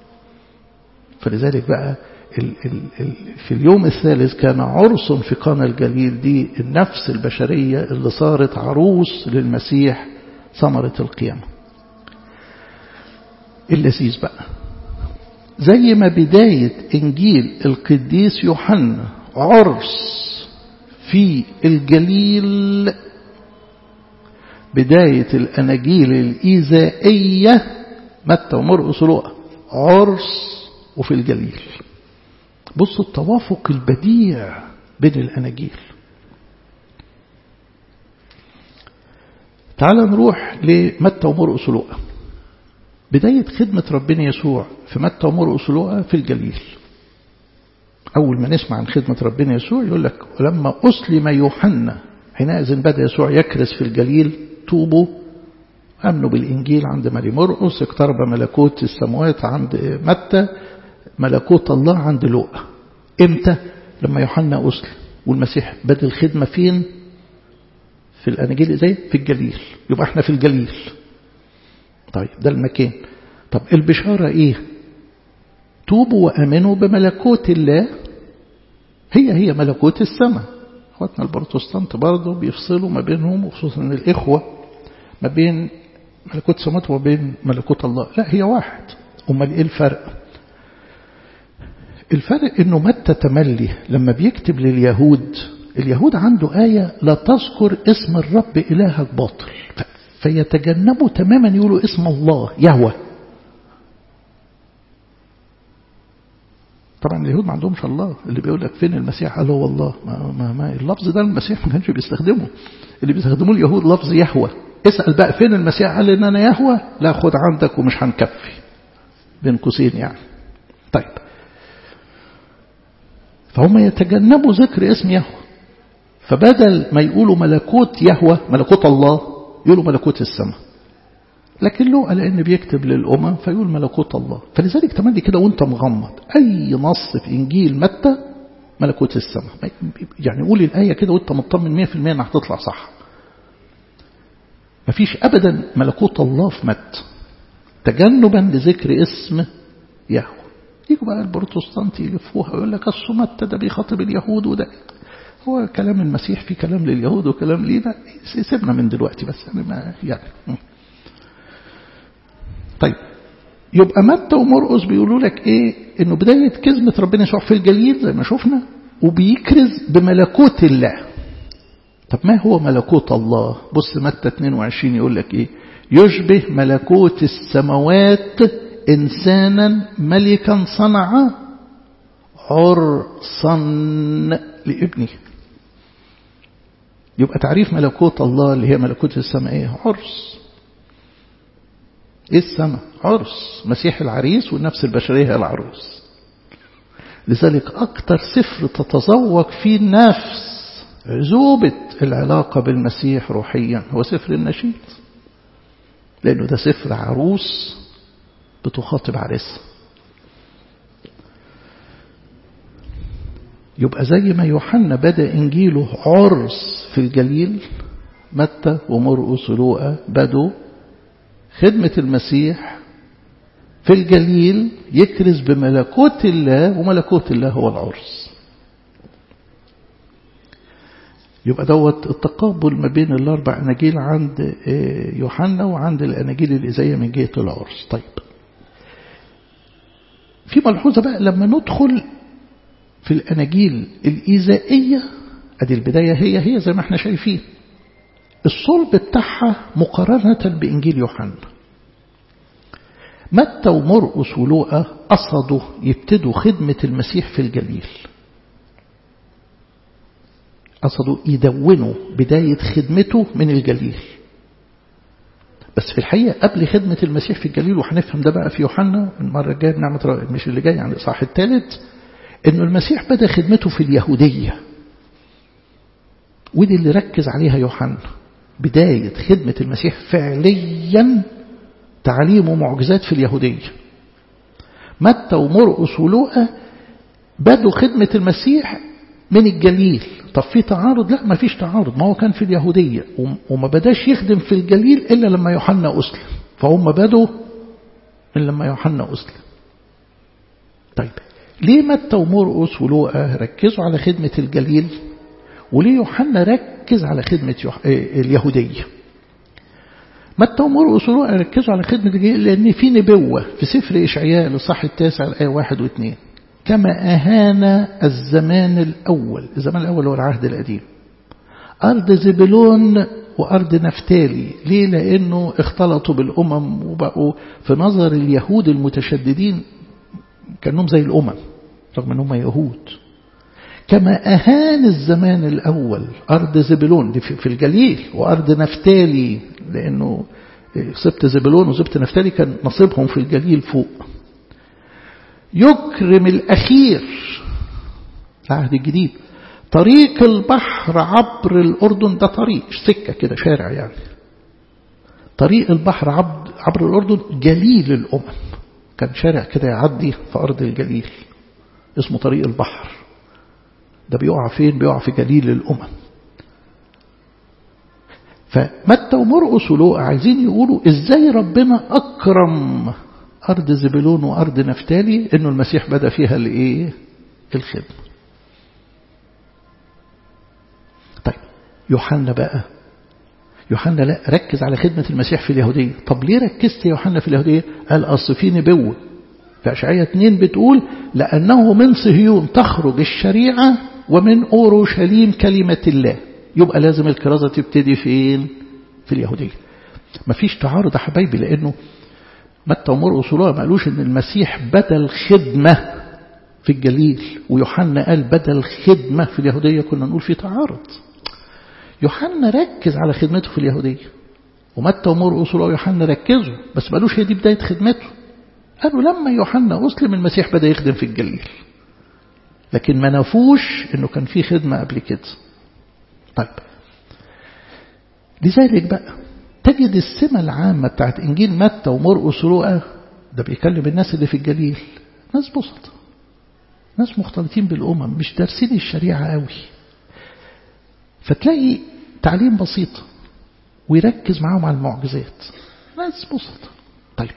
S1: فلذلك بقى ال ال ال في اليوم الثالث كان عرس في قانا الجليل دي النفس البشرية اللي صارت عروس للمسيح ثمرة القيامة اللذيذ بقى زي ما بداية إنجيل القديس يوحنا عرس في الجليل بداية الأناجيل الإيزائية متى ومرقس ولوقا عرس وفي الجليل بصوا التوافق البديع بين الأناجيل تعال نروح لمتى ومرقس ولوقا بداية خدمة ربنا يسوع في متى ومرقس ولوقا في الجليل أول ما نسمع عن خدمة ربنا يسوع يقول لك ولما أسلم يوحنا حينئذ بدأ يسوع يكرس في الجليل توبوا أمنوا بالإنجيل عند ماري مرقس اقترب ملكوت السماوات عند متى ملكوت الله عند لوقا امتى لما يوحنا أسلم والمسيح بدأ الخدمة فين في الأناجيل زي في الجليل يبقى احنا في الجليل طيب ده المكان طب البشارة ايه توبوا وامنوا بملكوت الله هي هي ملكوت السماء اخواتنا البروتستانت برضه بيفصلوا ما بينهم وخصوصا الاخوة ما بين ملكوت السماوات وبين ملكوت الله لا هي واحد امال ايه الفرق الفرق انه متى تملي لما بيكتب لليهود اليهود عنده آية لا تذكر اسم الرب إلهك باطل فيتجنبوا تماما يقولوا اسم الله يهوى طبعا اليهود ما عندهمش الله اللي بيقول لك فين المسيح قال هو الله ما, ما, ما اللفظ ده المسيح ما كانش بيستخدمه اللي بيستخدموه اليهود لفظ يهوى اسأل بقى فين المسيح قال ان انا يهوى لا خد عندك ومش هنكفي بين قوسين يعني طيب فهم يتجنبوا ذكر اسم يهوى فبدل ما يقولوا ملكوت يهوى ملكوت الله يقولوا ملكوت السماء لكن له على ان بيكتب للأمم فيقول ملكوت الله فلذلك تملي كده وانت مغمض أي نص في إنجيل متى ملكوت السماء يعني قول الآية كده وانت مطمن 100% انها هتطلع صح مفيش أبدا ملكوت الله في متى تجنبا لذكر اسم يهوى يجوا بقى البروتستانت يلفوها ويقول لك اصل متى ده بيخاطب اليهود وده هو كلام المسيح في كلام لليهود وكلام لينا سيبنا من دلوقتي بس يعني ما يعني طيب يبقى متى ومرقس بيقولوا لك ايه انه بداية كلمة ربنا يسوع في الجليل زي ما شفنا وبيكرز بملكوت الله طب ما هو ملكوت الله بص متى 22 يقول لك ايه يشبه ملكوت السماوات إنسانا ملكا صنع عرسا لابنه يبقى تعريف ملكوت الله اللي هي ملكوت السماء ايه عرس ايه السماء عرس مسيح العريس والنفس البشرية هي العروس لذلك أكثر سفر تتذوق فيه النفس عزوبة العلاقة بالمسيح روحيا هو سفر النشيد لأنه ده سفر عروس بتخاطب عريسها يبقى زي ما يوحنا بدأ إنجيله عرس في الجليل متى ومرقس ولوقا بدوا خدمة المسيح في الجليل يكرز بملكوت الله وملكوت الله هو العرس يبقى دوت التقابل ما بين الأربع أناجيل عند يوحنا وعند الأناجيل الإزاية من جهة العرس طيب في ملحوظة بقى لما ندخل في الأناجيل الإيزائية أدي البداية هي هي زي ما احنا شايفين الصلب بتاعها مقارنة بإنجيل يوحنا متى ومرقس ولوقا قصدوا يبتدوا خدمة المسيح في الجليل قصدوا يدونوا بداية خدمته من الجليل بس في الحقيقة قبل خدمة المسيح في الجليل وهنفهم ده بقى في يوحنا المرة الجاية بنعمة مش اللي جاي يعني الإصحاح الثالث إنه المسيح بدأ خدمته في اليهودية ودي اللي ركز عليها يوحنا بداية خدمة المسيح فعليا تعليم ومعجزات في اليهودية متى ومرقس ولوقا بدوا خدمة المسيح من الجليل طب في تعارض لا ما فيش تعارض ما هو كان في اليهودية وما بداش يخدم في الجليل إلا لما يوحنا أسلم فهم بدوا من لما يوحنا أسلم طيب ليه متى ومرقس ولوقا ركزوا على خدمة الجليل وليه يوحنا ركز على خدمة يوح... اليهودية متى ومرقس ولوقا ركزوا على خدمة الجليل لأن في نبوة في سفر إشعياء الإصحاح التاسع الآية واحد واثنين كما أهان الزمان الأول الزمان الأول هو العهد القديم أرض زبلون وأرض نفتالي ليه لأنه اختلطوا بالأمم وبقوا في نظر اليهود المتشددين كأنهم زي الأمم رغم أنهم يهود كما أهان الزمان الأول أرض زبلون في الجليل وأرض نفتالي لأنه سبت زبلون وسبت نفتالي كان نصيبهم في الجليل فوق يكرم الأخير العهد الجديد طريق البحر عبر الأردن ده طريق سكة كده شارع يعني طريق البحر عبر, عبر الأردن جليل الأمم كان شارع كده يعدي في أرض الجليل اسمه طريق البحر ده بيقع فين بيقع في جليل الأمم فمتى ومرقس ولوقا عايزين يقولوا ازاي ربنا أكرم أرض زبلون وأرض نفتالي إنه المسيح بدأ فيها الإيه الخدمة طيب يوحنا بقى يوحنا لا ركز على خدمة المسيح في اليهودية طب ليه ركزت يا يوحنا في اليهودية قال أصل في نبوة في أشعية 2 بتقول لأنه من صهيون تخرج الشريعة ومن أورشليم كلمة الله يبقى لازم الكرازة تبتدي فين في اليهودية مفيش تعارض يا حبايبي لأنه متى ومرقس ولوقا ما قالوش ان المسيح بدل خدمة في الجليل ويوحنا قال بدل خدمة في اليهودية كنا نقول في تعارض يوحنا ركز على خدمته في اليهودية ومتى ومرقس ولوقا يوحنا ركزوا بس ما قالوش هي دي بداية خدمته قالوا لما يوحنا أسلم المسيح بدأ يخدم في الجليل لكن ما نفوش انه كان في خدمة قبل كده طيب لذلك بقى تجد السمة العامة بتاعت إنجيل متى ومرقس ولوقا ده بيكلم الناس اللي في الجليل ناس بسطة ناس مختلطين بالأمم مش دارسين الشريعة قوي فتلاقي تعليم بسيط ويركز معاهم على المعجزات ناس بسطة طيب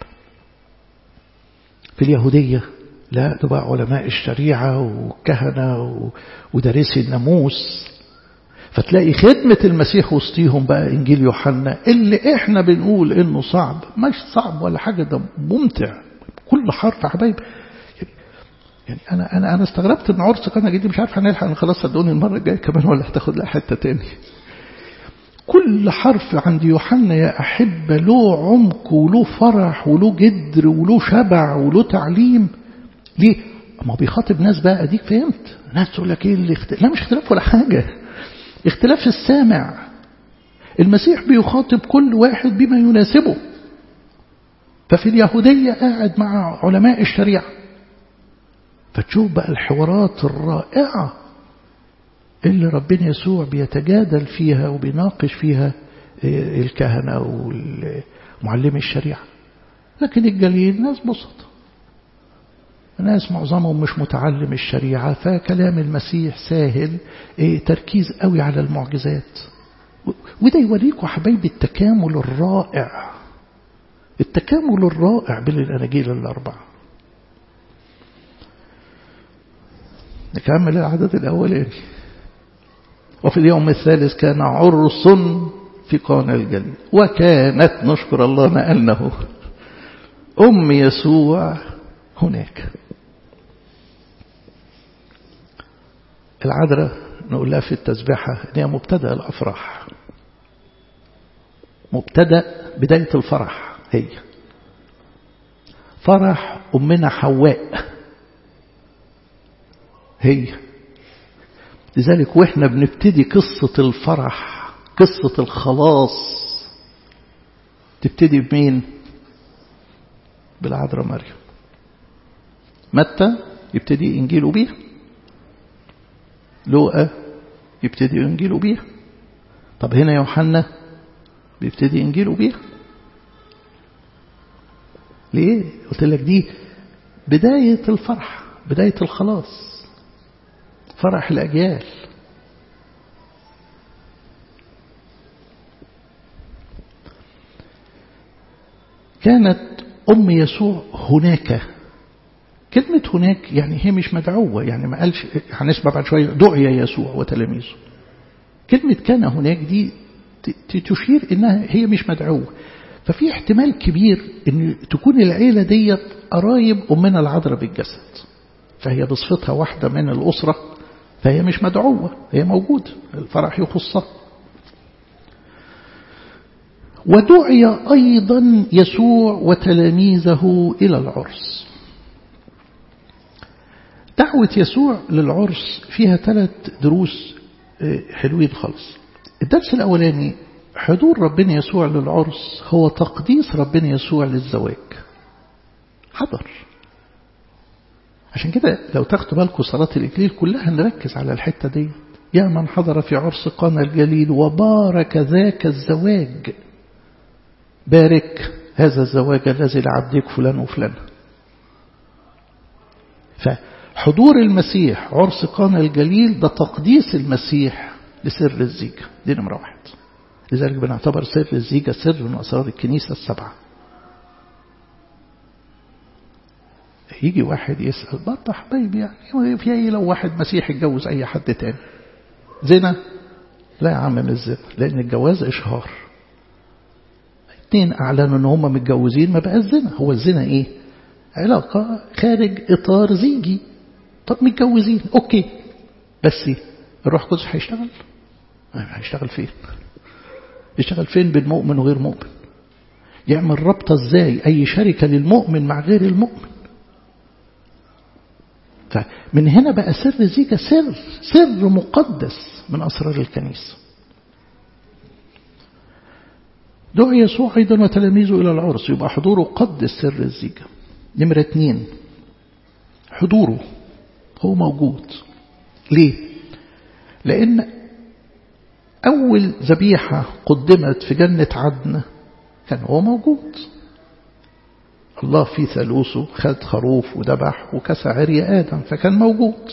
S1: في اليهودية لا ده بقى علماء الشريعة وكهنة ودارسي الناموس فتلاقي خدمة المسيح وسطيهم بقى إنجيل يوحنا اللي إحنا بنقول إنه صعب مش صعب ولا حاجة ده ممتع كل حرف يا حبايب يعني أنا أنا أنا استغربت إن عرس قناة جديد مش عارف هنلحق أنا خلاص صدقوني المرة الجاية كمان ولا هتاخد لها حتة تاني كل حرف عند يوحنا يا أحبة له عمق وله فرح وله جدر وله شبع وله تعليم ليه ما بيخاطب ناس بقى اديك فهمت ناس تقول لك ايه اللي اختلاف لا مش اختلاف ولا حاجة اختلاف السامع المسيح بيخاطب كل واحد بما يناسبه ففي اليهودية قاعد مع علماء الشريعة فتشوف بقى الحوارات الرائعة اللي ربنا يسوع بيتجادل فيها وبيناقش فيها الكهنة ومعلمي الشريعة لكن الجليل ناس بسط ناس معظمهم مش متعلم الشريعة فكلام المسيح ساهل تركيز قوي على المعجزات وده يوريكم حبايبي التكامل الرائع التكامل الرائع بين الأناجيل الأربعة نكمل العدد الأولاني وفي اليوم الثالث كان عرس في قانا الجليل وكانت نشكر الله نقلنه أم يسوع هناك العذراء نقول لها في التسبيحة إن هي مبتدأ الأفراح مبتدأ بداية الفرح هي فرح أمنا حواء هي لذلك وإحنا بنبتدي قصة الفرح قصة الخلاص تبتدي بمين بالعذراء مريم متى يبتدي إنجيله بيها لوقا يبتدي إنجيله بيها طب هنا يوحنا بيبتدي إنجيله بيها ليه قلت لك دي بداية الفرح بداية الخلاص فرح الأجيال كانت أم يسوع هناك كلمة هناك يعني هي مش مدعوة يعني ما قالش هنسمع بعد شوية دعي يسوع وتلاميذه كلمة كان هناك دي تشير إنها هي مش مدعوة ففي احتمال كبير إن تكون العيلة ديت قرايب أمنا العذراء بالجسد فهي بصفتها واحدة من الأسرة فهي مش مدعوة هي موجودة الفرح يخصها ودعي أيضا يسوع وتلاميذه إلى العرس دعوة يسوع للعرس فيها ثلاث دروس حلوين خالص الدرس الأولاني حضور ربنا يسوع للعرس هو تقديس ربنا يسوع للزواج حضر عشان كده لو تاخدوا بالكم صلاة الإكليل كلها نركز على الحتة دي يا من حضر في عرس قانا الجليل وبارك ذاك الزواج بارك هذا الزواج الذي لعبدك فلان وفلان فحضور المسيح عرس قانا الجليل ده تقديس المسيح لسر الزيجة دي نمرة واحد لذلك بنعتبر سر الزيجة سر من أسرار الكنيسة السبعة يجي واحد يسأل برضه حبايبي يعني في أي لو واحد مسيحي اتجوز أي حد تاني زنا لا يا عم مش زنا لأن الجواز إشهار اتنين أعلنوا إن هم متجوزين ما بقى زنا هو الزنا إيه؟ علاقة خارج إطار زيجي طب متجوزين أوكي بس الروح القدس هيشتغل؟ هيشتغل فين؟ يشتغل فين بين مؤمن وغير مؤمن؟ يعمل ربطة ازاي أي شركة للمؤمن مع غير المؤمن فمن هنا بقى سر زيجة سر سر مقدس من أسرار الكنيسة دعي يسوع أيضا وتلاميذه إلى العرس يبقى حضوره قدس سر الزيجة نمرة اتنين حضوره هو موجود ليه لأن أول ذبيحة قدمت في جنة عدن كان هو موجود الله في ثالوثه خد خروف وذبح وكسى عري آدم فكان موجود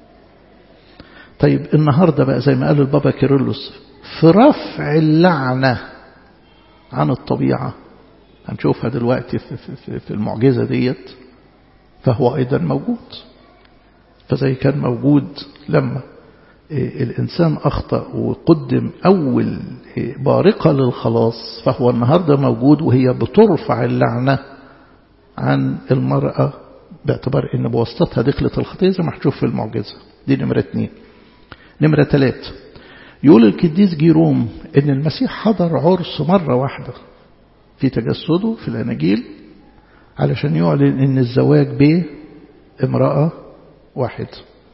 S1: طيب النهاردة بقى زي ما قال البابا كيرلس في رفع اللعنة عن الطبيعة هنشوفها دلوقتي في, في, في المعجزة ديت فهو أيضا موجود فزي كان موجود لما الإنسان أخطأ وقدم أول بارقة للخلاص فهو النهاردة موجود وهي بترفع اللعنة عن المرأة باعتبار أن بواسطتها دخلت الخطية زي ما هتشوف في المعجزة دي نمرة اثنين نمرة ثلاثة يقول القديس جيروم أن المسيح حضر عرس مرة واحدة في تجسده في الأناجيل علشان يعلن أن الزواج به امرأة واحد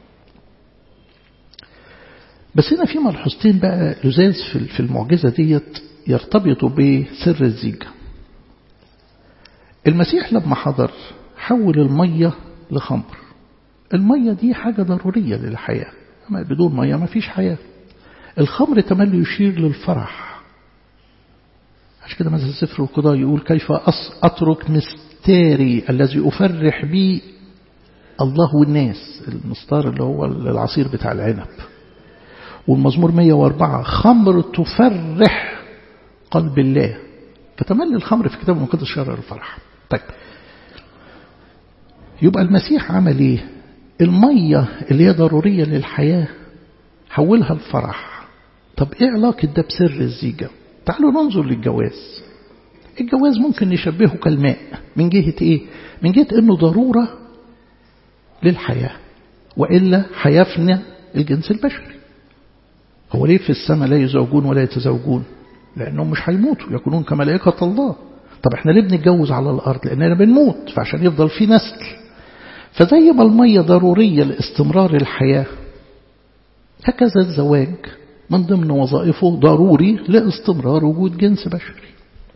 S1: بس هنا في ملحوظتين بقى لزاز في المعجزة ديت يرتبطوا بسر الزيجة المسيح لما حضر حول المية لخمر المية دي حاجة ضرورية للحياة أما بدون مية ما فيش حياة الخمر تملي يشير للفرح عشان كده مثلا سفر القضاء يقول كيف أترك مستاري الذي أفرح به الله والناس المستار اللي هو العصير بتاع العنب والمزمور 104 خمر تفرح قلب الله فتملي الخمر في كتاب المقدس شر الفرح طيب يبقى المسيح عمل ايه المية اللي هي ضرورية للحياة حولها الفرح طب ايه علاقة ده بسر الزيجة تعالوا ننظر للجواز الجواز ممكن نشبهه كالماء من جهة ايه من جهة انه ضرورة للحياة وإلا حيفنى الجنس البشري هو ليه في السماء لا يزوجون ولا يتزوجون لأنهم مش هيموتوا يكونون كملائكة الله طب احنا ليه بنتجوز على الأرض لأننا بنموت فعشان يفضل في نسل فزي ما المية ضرورية لاستمرار الحياة هكذا الزواج من ضمن وظائفه ضروري لاستمرار وجود جنس بشري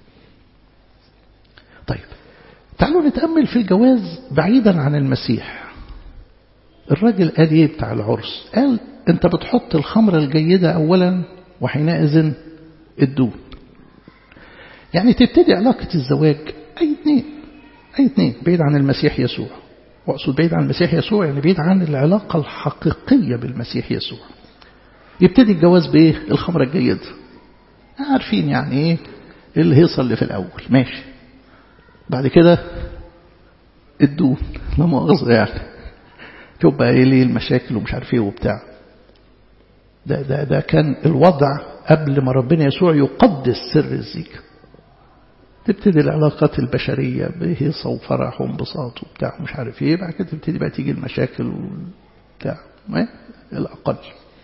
S1: طيب تعالوا نتأمل في الجواز بعيدا عن المسيح الراجل قال ايه بتاع العرس قال انت بتحط الخمرة الجيدة اولا وحينئذ الدون يعني تبتدي علاقة الزواج اي اتنين اي اتنين بعيد عن المسيح يسوع واقصد بعيد عن المسيح يسوع يعني بعيد عن العلاقة الحقيقية بالمسيح يسوع يبتدي الجواز بايه الخمرة الجيدة عارفين يعني ايه الهيصة اللي في الاول ماشي بعد كده الدون لا مؤاخذة يعني تبقى ايه ليه المشاكل ومش عارف ايه وبتاع ده ده ده كان الوضع قبل ما ربنا يسوع يقدس سر الزيجة تبتدي العلاقات البشرية بهيصة وفرح وانبساط وبتاع مش عارف ايه بعد كده تبتدي بقى تيجي المشاكل وبتاع ما الأقل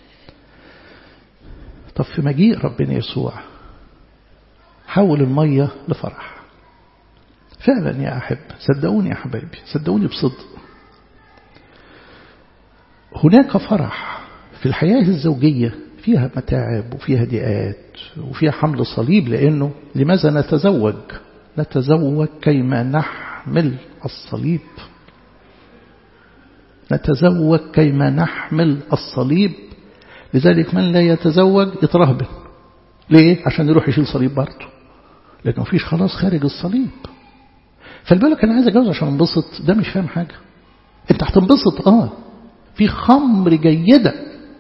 S1: طب في مجيء ربنا يسوع حول المية لفرح فعلا يا أحب صدقوني يا حبايبي صدقوني بصدق هناك فرح في الحياة الزوجية فيها متاعب وفيها ضيقات وفيها حمل صليب لأنه لماذا نتزوج نتزوج كيما نحمل الصليب نتزوج كيما نحمل الصليب لذلك من لا يتزوج يترهبن ليه؟ عشان يروح يشيل صليب برضه لأنه مفيش خلاص خارج الصليب فالبالك أنا عايز أتجوز عشان انبسط ده مش فاهم حاجة أنت هتنبسط آه في خمر جيدة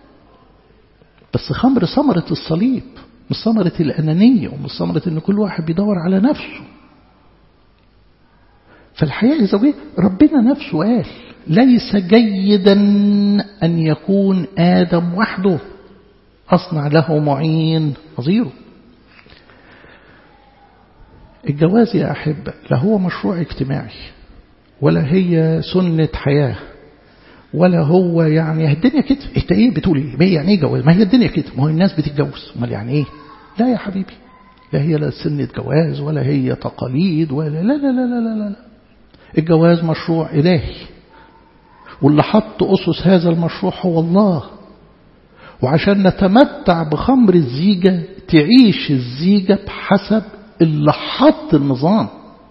S1: بس خمر ثمرة الصليب مش ثمرة الأنانية ومش ثمرة إن كل واحد بيدور على نفسه فالحياة الزوجية ربنا نفسه قال ليس جيدا أن يكون آدم وحده أصنع له معين نظيره الجواز يا أحبة لا هو مشروع اجتماعي ولا هي سنة حياة ولا هو يعني الدنيا كده انت ايه بتقول ايه ما هي يعني ايه جواز ما هي الدنيا كده ما هو الناس بتتجوز امال يعني ايه لا يا حبيبي لا هي لا سنة جواز ولا هي تقاليد ولا لا لا لا لا لا, لا. الجواز مشروع إلهي واللي حط أسس هذا المشروع هو الله وعشان نتمتع بخمر الزيجة تعيش الزيجة بحسب اللي حط النظام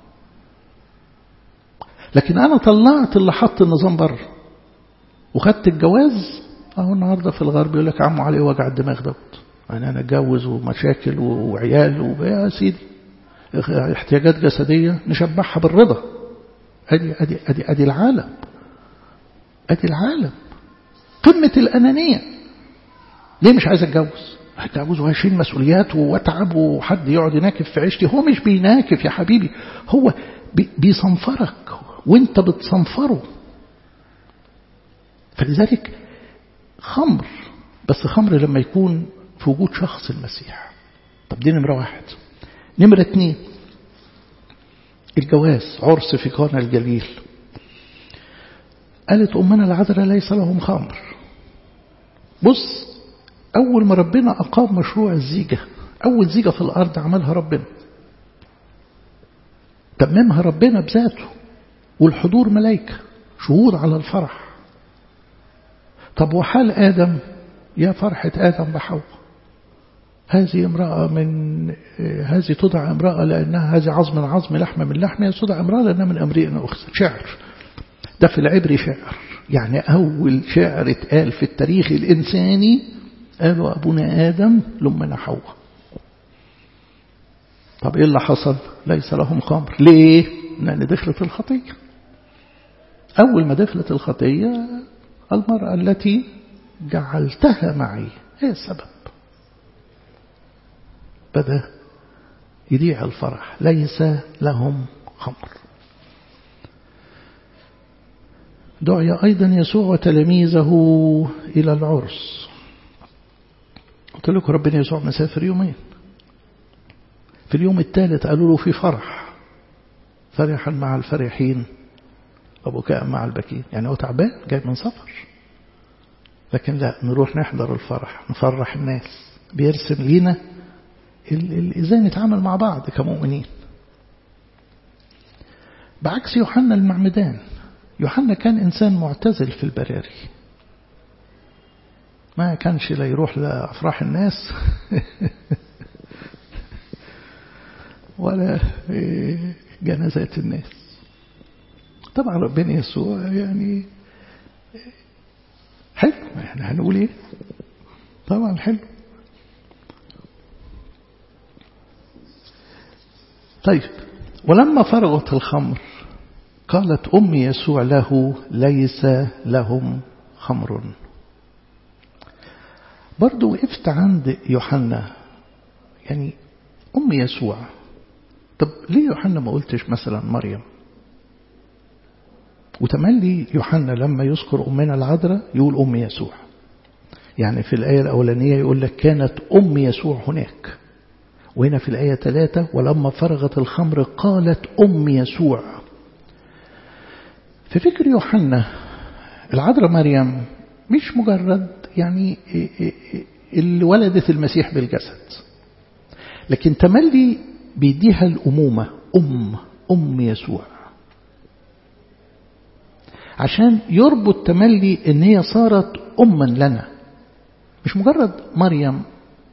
S1: لكن أنا طلعت اللي حط النظام بره وخدت الجواز اهو النهارده في الغرب يقول لك عمو عليه وجع الدماغ دوت يعني انا اتجوز ومشاكل وعيال يا سيدي احتياجات جسديه نشبعها بالرضا ادي ادي ادي ادي العالم ادي العالم قمه الانانيه ليه مش عايز اتجوز هتجوز وهشيل مسؤوليات واتعب وحد يقعد يناكف في عيشتي هو مش بيناكف يا حبيبي هو بيصنفرك وانت بتصنفره فلذلك خمر بس خمر لما يكون في وجود شخص المسيح طب دي نمرة واحد نمرة اتنين الجواز عرس في قانا الجليل قالت أمنا العذراء ليس لهم خمر بص أول ما ربنا أقام مشروع الزيجة أول زيجة في الأرض عملها ربنا تممها ربنا بذاته والحضور ملائكة شهود على الفرح طب وحال آدم يا فرحة آدم بحواء هذه امرأة من هذه تدعى امرأة لأنها هذه عظم من عظم لحمة من لحمة تدعى امرأة لأنها من أمرئ أخذ شعر ده في العبري شعر يعني أول شعر اتقال في التاريخ الإنساني قالوا أبونا آدم لأمنا حواء طب إيه اللي حصل ليس لهم خمر ليه لأن دخلت الخطية أول ما دخلت الخطية المرأة التي جعلتها معي هي السبب بدأ يضيع الفرح ليس لهم خمر دعي أيضا يسوع وتلاميذه إلى العرس قلت لكم ربنا يسوع مسافر يومين في اليوم الثالث قالوا له في فرح فرحا مع الفرحين وبكاء مع البكين يعني هو تعبان جاي من سفر لكن لا نروح نحضر الفرح نفرح الناس بيرسم لينا ازاي نتعامل مع بعض كمؤمنين بعكس يوحنا المعمدان يوحنا كان إنسان معتزل في البراري ما كانش لا يروح لأفراح الناس ولا جنازات الناس طبعا ربنا يسوع يعني حلو احنا هنقول ايه طبعا حلو طيب ولما فرغت الخمر قالت أم يسوع له ليس لهم خمر برضو وقفت عند يوحنا يعني أم يسوع طب ليه يوحنا ما قلتش مثلا مريم وتملي يوحنا لما يذكر أمنا العذراء يقول أم يسوع يعني في الآية الأولانية يقول لك كانت أم يسوع هناك وهنا في الآية ثلاثة ولما فرغت الخمر قالت أم يسوع في فكر يوحنا العذراء مريم مش مجرد يعني اللي ولدت المسيح بالجسد لكن تملي بيديها الأمومة أم أم يسوع عشان يربط تملي ان هي صارت أما لنا مش مجرد مريم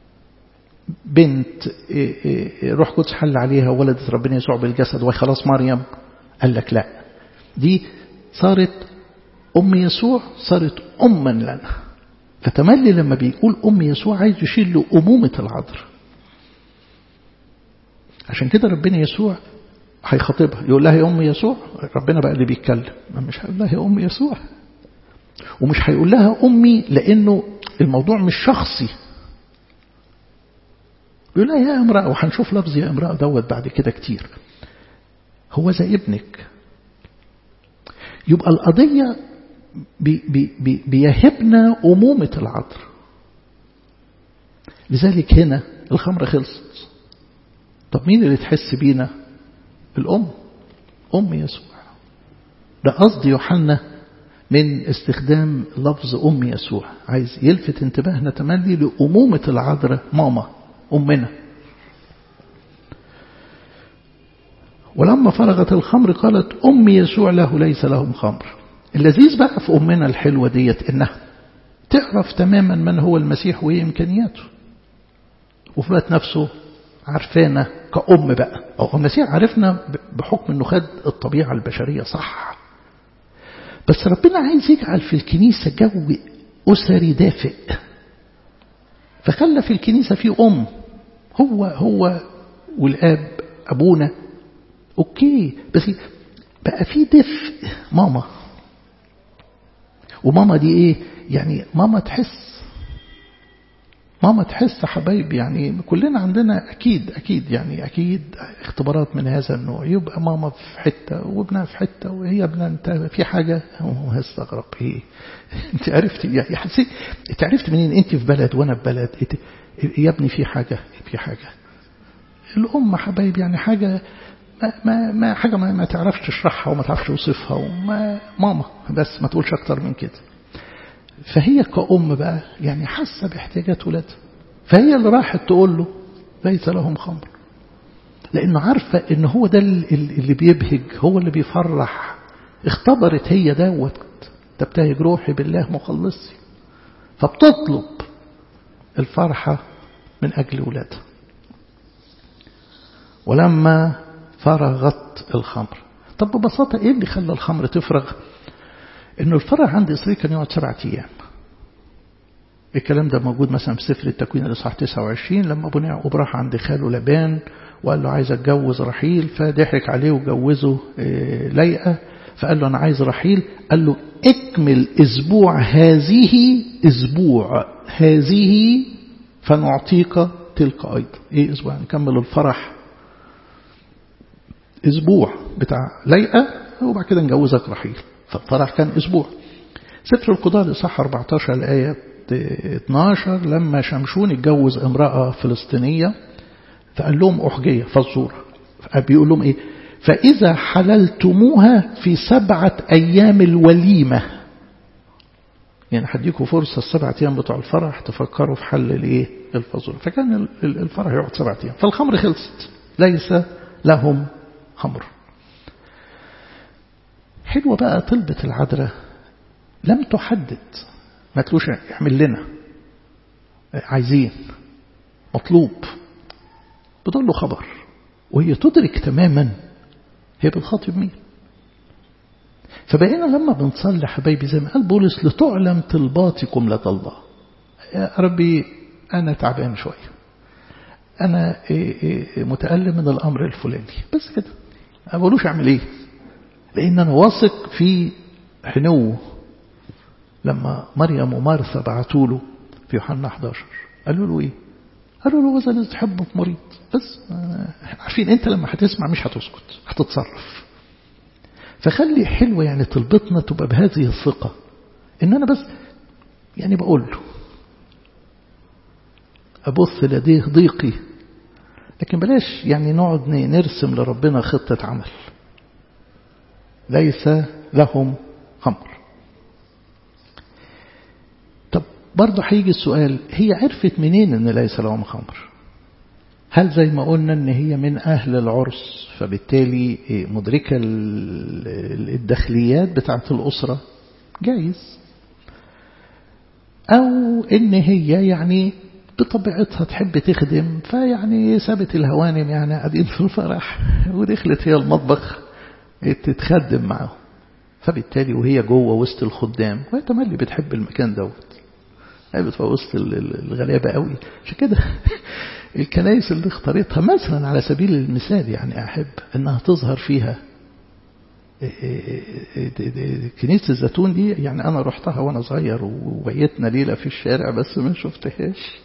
S1: بنت روح قدس حل عليها وولدت ربنا يسوع بالجسد وخلاص مريم قال لك لا دي صارت أم يسوع صارت أما لنا فتملي لما بيقول أم يسوع عايز يشيل له أمومة العذر عشان كده ربنا يسوع هيخاطبها يقول لها يا أم يسوع ربنا بقى اللي بيتكلم مش هيقول لها يا أم يسوع ومش هيقول لها أمي لأنه الموضوع مش شخصي يقول لها يا امرأة وهنشوف لفظ يا امرأة دوت بعد كده كتير هو زي ابنك يبقى القضية بي بي بي بيهبنا أمومة العطر لذلك هنا الخمر خلصت طب مين اللي تحس بينا الأم أم يسوع ده قصد يوحنا من استخدام لفظ أم يسوع عايز يلفت انتباهنا تملي لأمومة العذراء ماما أمنا ولما فرغت الخمر قالت أم يسوع له ليس لهم خمر اللذيذ بقى في أمنا الحلوة ديت إنها تعرف تماما من هو المسيح وإيه إمكانياته وفي الوقت نفسه عارفانا كأم بقى أو المسيح عرفنا بحكم أنه خد الطبيعة البشرية صح بس ربنا عايز يجعل في الكنيسة جو أسري دافئ فخلى في الكنيسة في أم هو هو والآب أبونا أوكي بس بقى في دفء ماما وماما دي إيه يعني ماما تحس ماما تحس حبايب يعني كلنا عندنا أكيد أكيد يعني أكيد اختبارات من هذا النوع يبقى ماما في حتة وابنها في حتة وهي ابنها انت في حاجة هو هستغرب ايه انت عرفت يعني حسيت انت عرفت منين انت في بلد وانا في بلد يا ابني في حاجة في حاجة الأم حبايب يعني حاجة ما ما ما حاجة ما, ما تعرفش تشرحها وما تعرفش توصفها وما ماما بس ما تقولش أكتر من كده فهي كأم بقى يعني حاسة باحتياجات ولادها فهي اللي راحت تقول له ليس لهم خمر لأنه عارفة إن هو ده اللي بيبهج هو اللي بيفرح اختبرت هي دوت تبتهج روحي بالله مخلصي فبتطلب الفرحة من أجل ولادها ولما فرغت الخمر طب ببساطة إيه اللي خلى الخمر تفرغ إنه الفرح عند إسرائيل كان يقعد سبعة أيام الكلام ده موجود مثلا في سفر التكوين الإصحاح 29 لما أبو يعقوب راح عند خاله لبان وقال له عايز أتجوز رحيل فضحك عليه وجوزه ليئة فقال له أنا عايز رحيل قال له اكمل أسبوع هذه أسبوع هذه فنعطيك تلك أيضا إيه أسبوع نكمل الفرح أسبوع بتاع ليئة وبعد كده نجوزك رحيل فالفرح كان أسبوع سفر القضاء الإصحاح 14 الآية 12 لما شمشون اتجوز امرأة فلسطينية فقال لهم أحجية فالزورة بيقول لهم إيه فإذا حللتموها في سبعة أيام الوليمة يعني هديكم فرصة السبعة أيام بتوع الفرح تفكروا في حل الإيه الفازورة فكان الفرح يقعد سبعة أيام فالخمر خلصت ليس لهم خمر حلوة بقى طلبة العذراء لم تحدد ما تلوش اعمل لنا عايزين مطلوب بتقول له خبر وهي تدرك تماما هي بتخاطب مين فبقينا لما بنصلي حبايبي زي ما قال بولس لتعلم طلباتكم لدى الله يا ربي أنا تعبان شوية أنا متألم من الأمر الفلاني بس كده ما بقولوش أعمل إيه لأن أنا واثق في حنوه لما مريم ومارثا بعتوا له في يوحنا 11 قالوا له ايه قالوا له وزن تحبه في مريض بس عارفين انت لما هتسمع مش هتسكت هتتصرف فخلي حلوة يعني طلبتنا تبقى بهذه الثقة ان انا بس يعني بقول له ابص لديه ضيقي لكن بلاش يعني نقعد نرسم لربنا خطة عمل ليس لهم خمر برضه هيجي السؤال هي عرفت منين ان ليس لهم خمر هل زي ما قلنا ان هي من اهل العرس فبالتالي مدركة الداخليات بتاعة الاسرة جايز او ان هي يعني بطبيعتها تحب تخدم فيعني سابت الهوانم يعني قاعدين في الفرح ودخلت هي المطبخ تتخدم معه فبالتالي وهي جوه وسط الخدام وهي تملي بتحب المكان دوت هي بتبقى وسط الغلابة قوي عشان كده الكنائس اللي اختارتها مثلا على سبيل المثال يعني أحب أنها تظهر فيها كنيسة الزيتون دي يعني أنا رحتها وأنا صغير وبيتنا ليلة في الشارع بس ما شفتهاش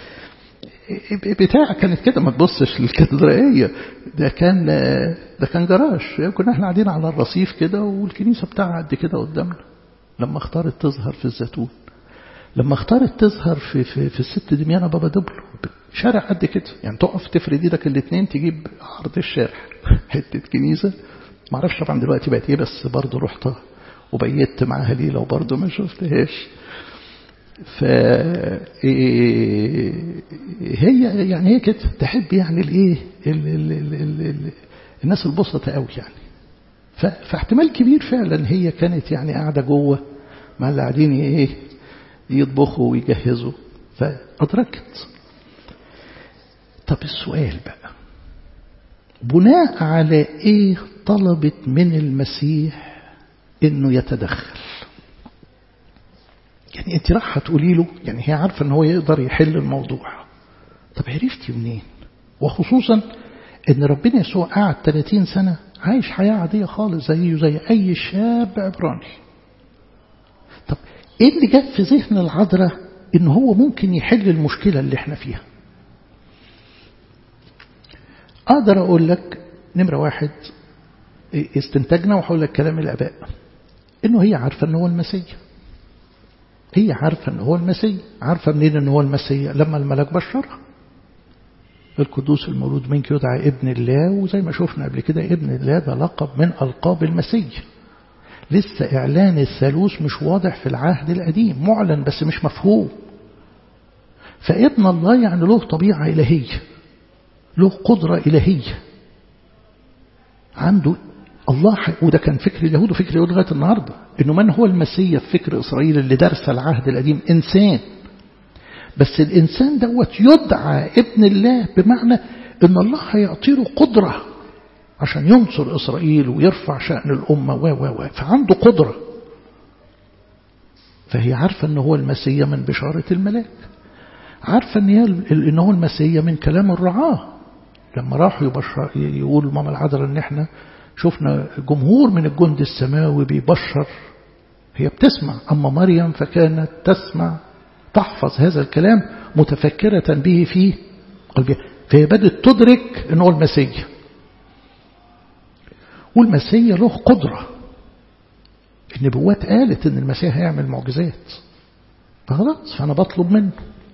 S1: بتاع كانت كده ما تبصش للكاتدرائية ده كان ده كان جراج كنا احنا قاعدين على الرصيف كده والكنيسة بتاعها قد كده قدامنا لما اختارت تظهر في الزيتون لما اختارت تظهر في في في الست دميانة بابا دبلو شارع قد كده يعني تقف تفرد ايدك الاثنين تجيب عرض الشارع حتة كنيسة ما اعرفش طبعا دلوقتي بقت ايه بس برضه رحتها وبيت معاها ليلة وبرضه ما شفتهاش ف هي يعني هي كده تحب يعني الايه الناس البسطة قوي يعني فاحتمال كبير فعلا هي كانت يعني قاعدة جوه مع اللي قاعدين ايه يطبخوا ويجهزوا فأدركت طب السؤال بقى بناء على ايه طلبت من المسيح انه يتدخل يعني انت راح تقولي له يعني هي عارفة ان هو يقدر يحل الموضوع طب عرفتي منين وخصوصا ان ربنا يسوع قعد 30 سنة عايش حياة عادية خالص زيه زي اي شاب عبراني طب ايه اللي جاب في ذهن العذراء ان هو ممكن يحل المشكلة اللي احنا فيها اقدر اقول لك نمرة واحد استنتجنا وحول لك كلام الاباء انه هي عارفة ان هو المسيح هي عارفة ان هو المسيح عارفة منين ان هو المسيح لما الملك بشرها القدوس المولود منك يدعى ابن الله وزي ما شفنا قبل كده ابن الله ده لقب من ألقاب المسيح لسه إعلان الثالوث مش واضح في العهد القديم معلن بس مش مفهوم فابن الله يعني له طبيعة إلهية له قدرة إلهية عنده الله ح... وده كان فكر اليهود وفكر اليهود لغايه النهارده انه من هو المسيح في فكر اسرائيل اللي درس العهد القديم انسان بس الانسان دوت يدعى ابن الله بمعنى ان الله هيعطي له قدره عشان ينصر اسرائيل ويرفع شان الامه و و و فعنده قدره فهي عارفه ان هو المسيح من بشاره الملاك عارفه ان هي ان هو المسيح من كلام الرعاه لما راحوا يبشر يقولوا ماما العذراء ان احنا شفنا جمهور من الجند السماوي بيبشر هي بتسمع أما مريم فكانت تسمع تحفظ هذا الكلام متفكرة به في قلبها فهي بدأت تدرك أنه المسيح والمسيح له قدرة النبوات قالت أن المسيح هيعمل معجزات فخلاص فأنا بطلب منه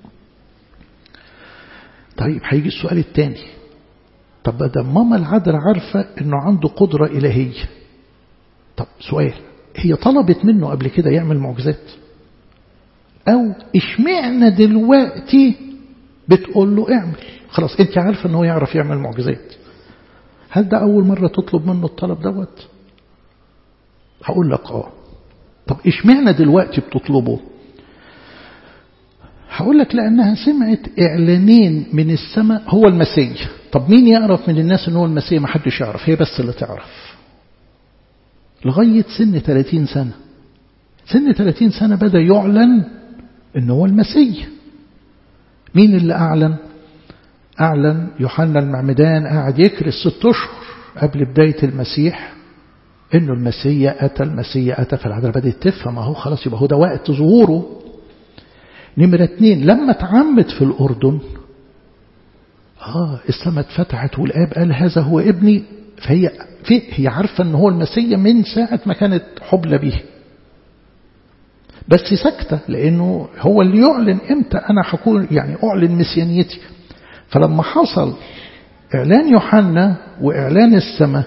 S1: طيب هيجي السؤال الثاني طب ده ماما العذراء عارفة أنه عنده قدرة إلهية طب سؤال هي طلبت منه قبل كده يعمل معجزات أو اشمعنى دلوقتي بتقول له اعمل خلاص انت عارفة أنه يعرف يعمل معجزات هل ده أول مرة تطلب منه الطلب دوت هقول لك اه طب اشمعنى دلوقتي بتطلبه هقول لك لأنها سمعت إعلانين من السماء هو المسيح طب مين يعرف من الناس أنه هو المسيح ما حدش يعرف هي بس اللي تعرف لغاية سن 30 سنة سن 30 سنة بدأ يعلن أنه هو المسيح مين اللي أعلن أعلن يوحنا المعمدان قاعد يكرس ست أشهر قبل بداية المسيح أنه المسيح أتى المسيح أتى فالعذراء بدأت تفهم أهو خلاص يبقى هو ده وقت ظهوره نمرة اتنين لما اتعمد في الأردن آه السماء اتفتحت والآب قال هذا هو ابني فهي في هي عارفة ان هو المسيح من ساعة ما كانت حبلى به بس ساكتة لأنه هو اللي يعلن إمتى أنا هكون يعني أعلن مسيانيتي فلما حصل إعلان يوحنا وإعلان السماء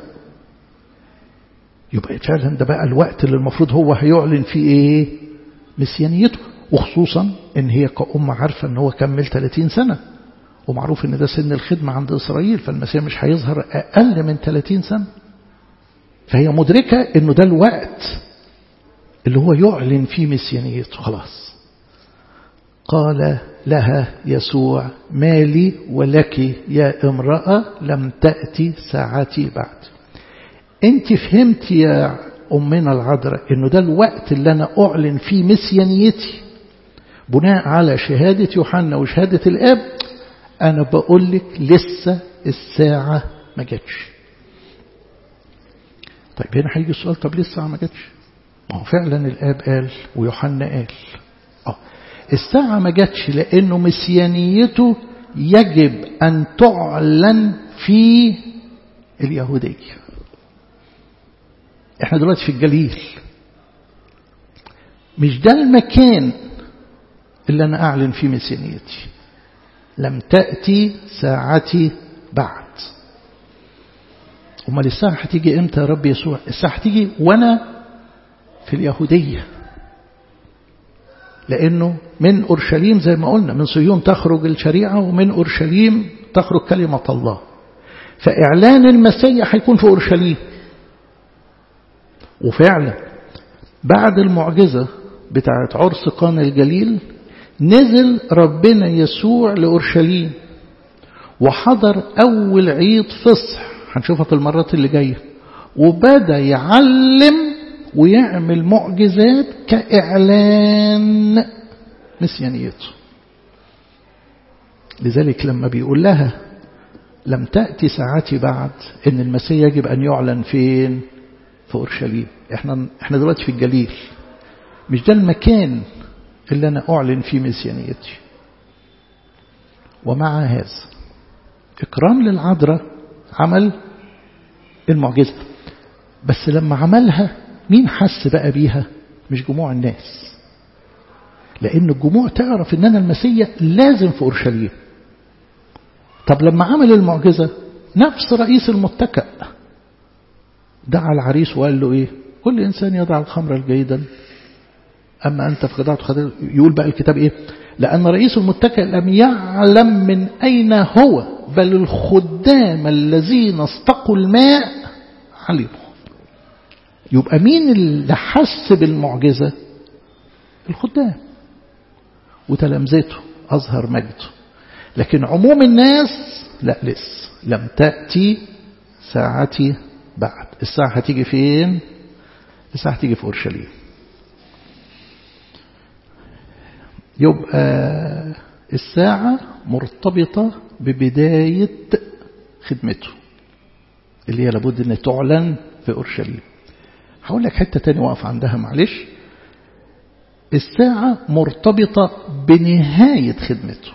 S1: يبقى فعلا ده بقى الوقت اللي المفروض هو هيعلن فيه إيه مسيانيته وخصوصا إن هي كأم عارفة إن هو كمل 30 سنة ومعروف إن ده سن الخدمة عند إسرائيل فالمسيح مش هيظهر أقل من 30 سنة فهي مدركة إنه ده الوقت اللي هو يعلن فيه مسيانيته خلاص قال لها يسوع مالي ولك يا امرأة لم تأتي ساعتي بعد انت فهمت يا أمنا العذراء انه ده الوقت اللي انا اعلن فيه مسيانيتي بناء على شهادة يوحنا وشهادة الاب انا بقول لك لسه الساعة ما جاتش طيب هنا هيجي السؤال طب ليه الساعة ما جاتش ما هو فعلا الآب قال ويوحنا قال آه الساعة ما جاتش لأنه مسيانيته يجب أن تعلن في اليهودية احنا دلوقتي في الجليل مش ده المكان اللي أنا أعلن فيه مسيانيتي لم تأتي ساعتي بعد أمال الساعة هتيجي إمتى يا رب يسوع الساعة هتيجي وأنا في اليهودية لأنه من أورشليم زي ما قلنا من صهيون تخرج الشريعة ومن أورشليم تخرج كلمة الله فإعلان المسيح هيكون في أورشليم وفعلا بعد المعجزة بتاعة عرس قانا الجليل نزل ربنا يسوع لأورشليم وحضر أول عيد فصح هنشوفها في المرات اللي جاية وبدأ يعلم ويعمل معجزات كإعلان مسيانيته لذلك لما بيقول لها لم تأتي ساعتي بعد إن المسيح يجب أن يعلن فين في أورشليم إحنا, إحنا دلوقتي في الجليل مش ده المكان اللي أنا أعلن فيه مسيانيتي ومع هذا إكرام للعذراء عمل المعجزة بس لما عملها مين حس بقى بيها مش جموع الناس لأن الجموع تعرف إن أنا المسيح لازم في أورشليم طب لما عمل المعجزة نفس رئيس المتكأ دعا العريس وقال له إيه كل إنسان يضع الخمر الجيدا أما أنت فقدعت خدر يقول بقى الكتاب إيه لأن رئيس المتكأ لم يعلم من أين هو بل الخدام الذين استقوا الماء علموا يبقى مين اللي حس بالمعجزة الخدام وتلامذته أظهر مجده لكن عموم الناس لا لسه لم تأتي ساعتي بعد الساعة هتيجي فين الساعة هتيجي في أورشليم يبقى الساعة مرتبطة ببداية خدمته اللي هي لابد أن تعلن في أورشليم هقول لك حتة تاني واقف عندها معلش الساعة مرتبطة بنهاية خدمته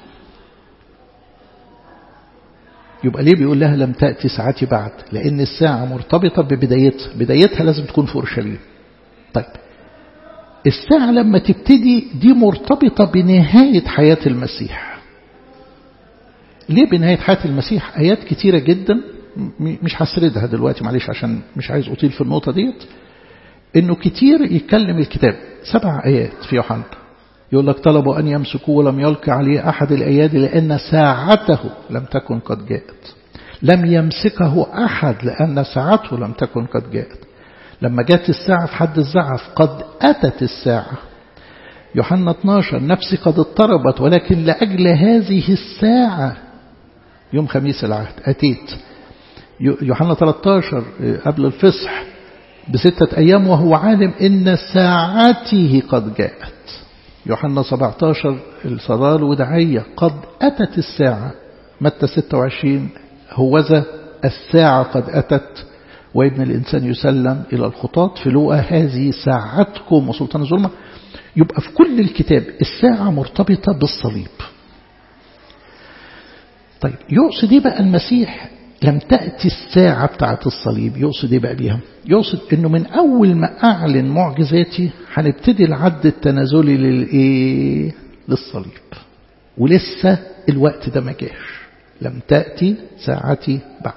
S1: يبقى ليه بيقول لها لم تأتي ساعتي بعد لأن الساعة مرتبطة ببدايتها بدايتها لازم تكون في أورشليم طيب الساعة لما تبتدي دي مرتبطة بنهاية حياة المسيح ليه بنهاية حياة المسيح آيات كتيرة جدا مش هسردها دلوقتي معلش عشان مش عايز أطيل في النقطة ديت إنه كتير يتكلم الكتاب سبع آيات في يوحنا يقول لك طلبوا أن يمسكوه ولم يلقى عليه أحد الأيادي لأن ساعته لم تكن قد جاءت لم يمسكه أحد لأن ساعته لم تكن قد جاءت لما جاءت الساعة في حد الزعف قد أتت الساعة يوحنا 12 نفسي قد اضطربت ولكن لأجل هذه الساعة يوم خميس العهد أتيت يوحنا 13 قبل الفصح بستة أيام وهو عالم إن ساعته قد جاءت يوحنا 17 الصلاة ودعية قد أتت الساعة متى 26 هوذا الساعة قد أتت وابن الإنسان يسلم إلى الخطاط في لوقا هذه ساعتكم وسلطان الظلمة يبقى في كل الكتاب الساعة مرتبطة بالصليب طيب يقصد ايه بقى المسيح لم تأتي الساعة بتاعة الصليب يقصد ايه بقى بيها يقصد انه من اول ما اعلن معجزاتي هنبتدي العد التنازلي للايه للصليب ولسه الوقت ده ما جاش لم تأتي ساعتي بعد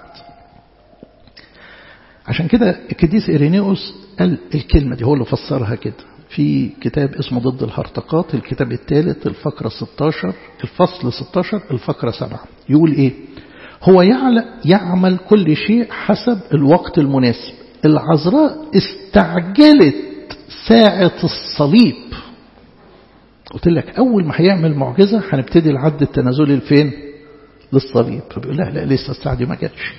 S1: عشان كده القديس إيرينيوس قال الكلمة دي هو اللي فسرها كده في كتاب اسمه ضد الهرطقات الكتاب الثالث الفقرة 16 الفصل 16 الفقرة 7 يقول ايه هو يعمل كل شيء حسب الوقت المناسب العذراء استعجلت ساعة الصليب قلت لك أول ما هيعمل معجزة هنبتدي العد التنازلي لفين للصليب فبيقول لها لا لسه الساعة دي ما جاتش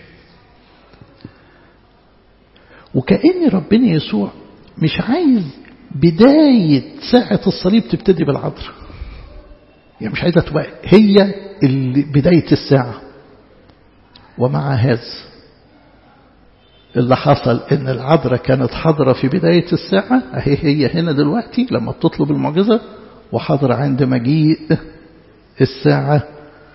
S1: وكأن ربنا يسوع مش عايز بداية ساعة الصليب تبتدي بالعذراء يعني مش عايزة تبقى هي اللي بداية الساعة ومع هذا اللي حصل ان العذراء كانت حاضرة في بداية الساعة اهي هي هنا دلوقتي لما بتطلب المعجزة وحاضرة عند مجيء الساعة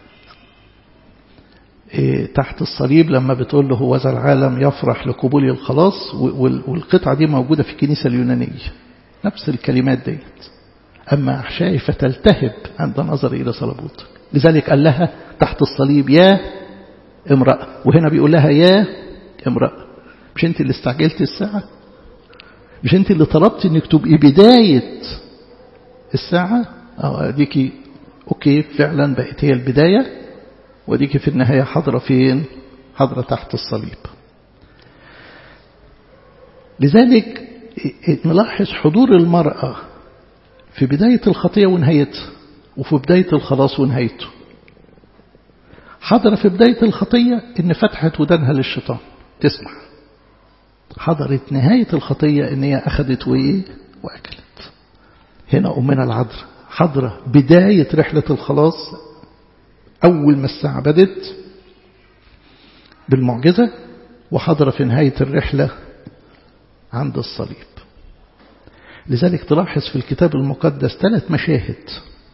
S1: تحت الصليب لما بتقول له هو ذا العالم يفرح لقبول الخلاص والقطعة دي موجودة في الكنيسة اليونانية نفس الكلمات ديت أما أحشائي فتلتهب عند نظر إلى صلبوت لذلك قال لها تحت الصليب يا امرأة وهنا بيقول لها يا امرأة مش انت اللي استعجلت الساعة مش انت اللي طلبت انك تبقي بداية الساعة اه اديكي اوكي فعلا بقت هي البداية وديكي في النهاية حضرة فين حضرة تحت الصليب لذلك نلاحظ حضور المرأة في بداية الخطية ونهايتها وفي بداية الخلاص ونهايته حضر في بداية الخطية إن فتحت ودانها للشيطان تسمع حضرت نهاية الخطية إن هي أخذت وإيه وأكلت هنا أمنا العذراء حضرة بداية رحلة الخلاص أول ما الساعة بدت بالمعجزة وحضر في نهاية الرحلة عند الصليب لذلك تلاحظ في الكتاب المقدس ثلاث مشاهد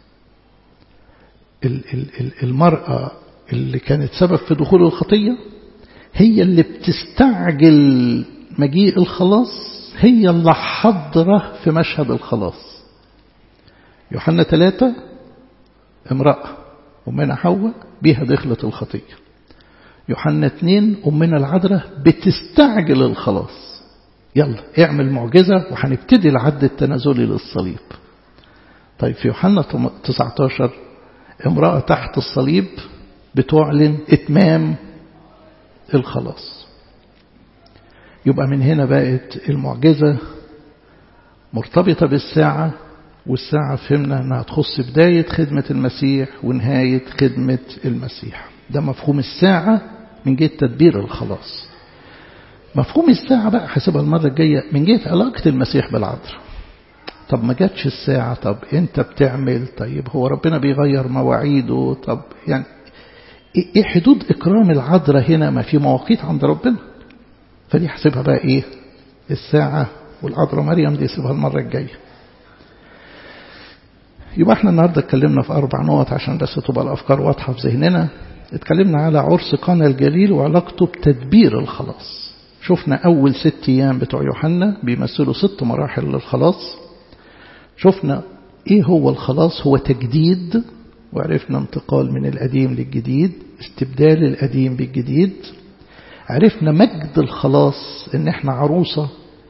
S1: المرأة اللي كانت سبب في دخول الخطية هي اللي بتستعجل مجيء الخلاص هي اللي حضرة في مشهد الخلاص يوحنا ثلاثة امرأة أمنا حواء بها دخلت الخطية يوحنا اثنين أمنا العذراء بتستعجل الخلاص يلا اعمل معجزة وهنبتدي العد التنازلي للصليب طيب في يوحنا 19 امرأة تحت الصليب بتعلن إتمام الخلاص يبقى من هنا بقت المعجزة مرتبطة بالساعة والساعة فهمنا أنها تخص بداية خدمة المسيح ونهاية خدمة المسيح ده مفهوم الساعة من جهة تدبير الخلاص مفهوم الساعة بقى حسبها المرة الجاية من جهة علاقة المسيح بالعذراء طب ما جاتش الساعة طب انت بتعمل طيب هو ربنا بيغير مواعيده طب يعني ايه حدود اكرام العذراء هنا ما في مواقيت عند ربنا فدي حسبها بقى ايه الساعة والعذراء مريم دي سيبها المرة الجاية يبقى احنا النهاردة اتكلمنا في أربع نقط عشان بس تبقى الأفكار واضحة في ذهننا اتكلمنا على عرس قانا الجليل وعلاقته بتدبير الخلاص شفنا أول ست أيام بتوع يوحنا بيمثلوا ست مراحل للخلاص شفنا إيه هو الخلاص هو تجديد وعرفنا انتقال من القديم للجديد استبدال القديم بالجديد عرفنا مجد الخلاص ان احنا عروسة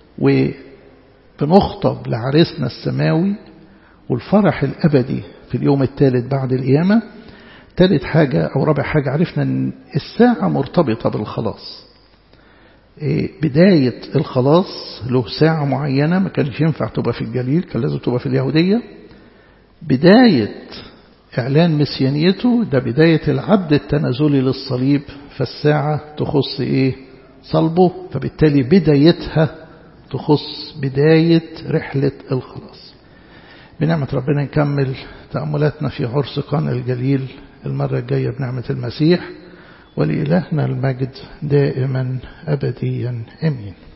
S1: وبنخطب لعريسنا السماوي والفرح الأبدي في اليوم الثالث بعد القيامة ثالث حاجة أو رابع حاجة عرفنا أن الساعة مرتبطة بالخلاص بداية الخلاص له ساعة معينة ما كانش ينفع تبقى في الجليل كان لازم تبقى في اليهودية بداية إعلان مسيانيته ده بداية العبد التنازلي للصليب فالساعة تخص إيه صلبه فبالتالي بدايتها تخص بداية رحلة الخلاص بنعمة ربنا نكمل تأملاتنا في عرس قانا الجليل المرة الجاية بنعمة المسيح ولإلهنا المجد دائما أبديا أمين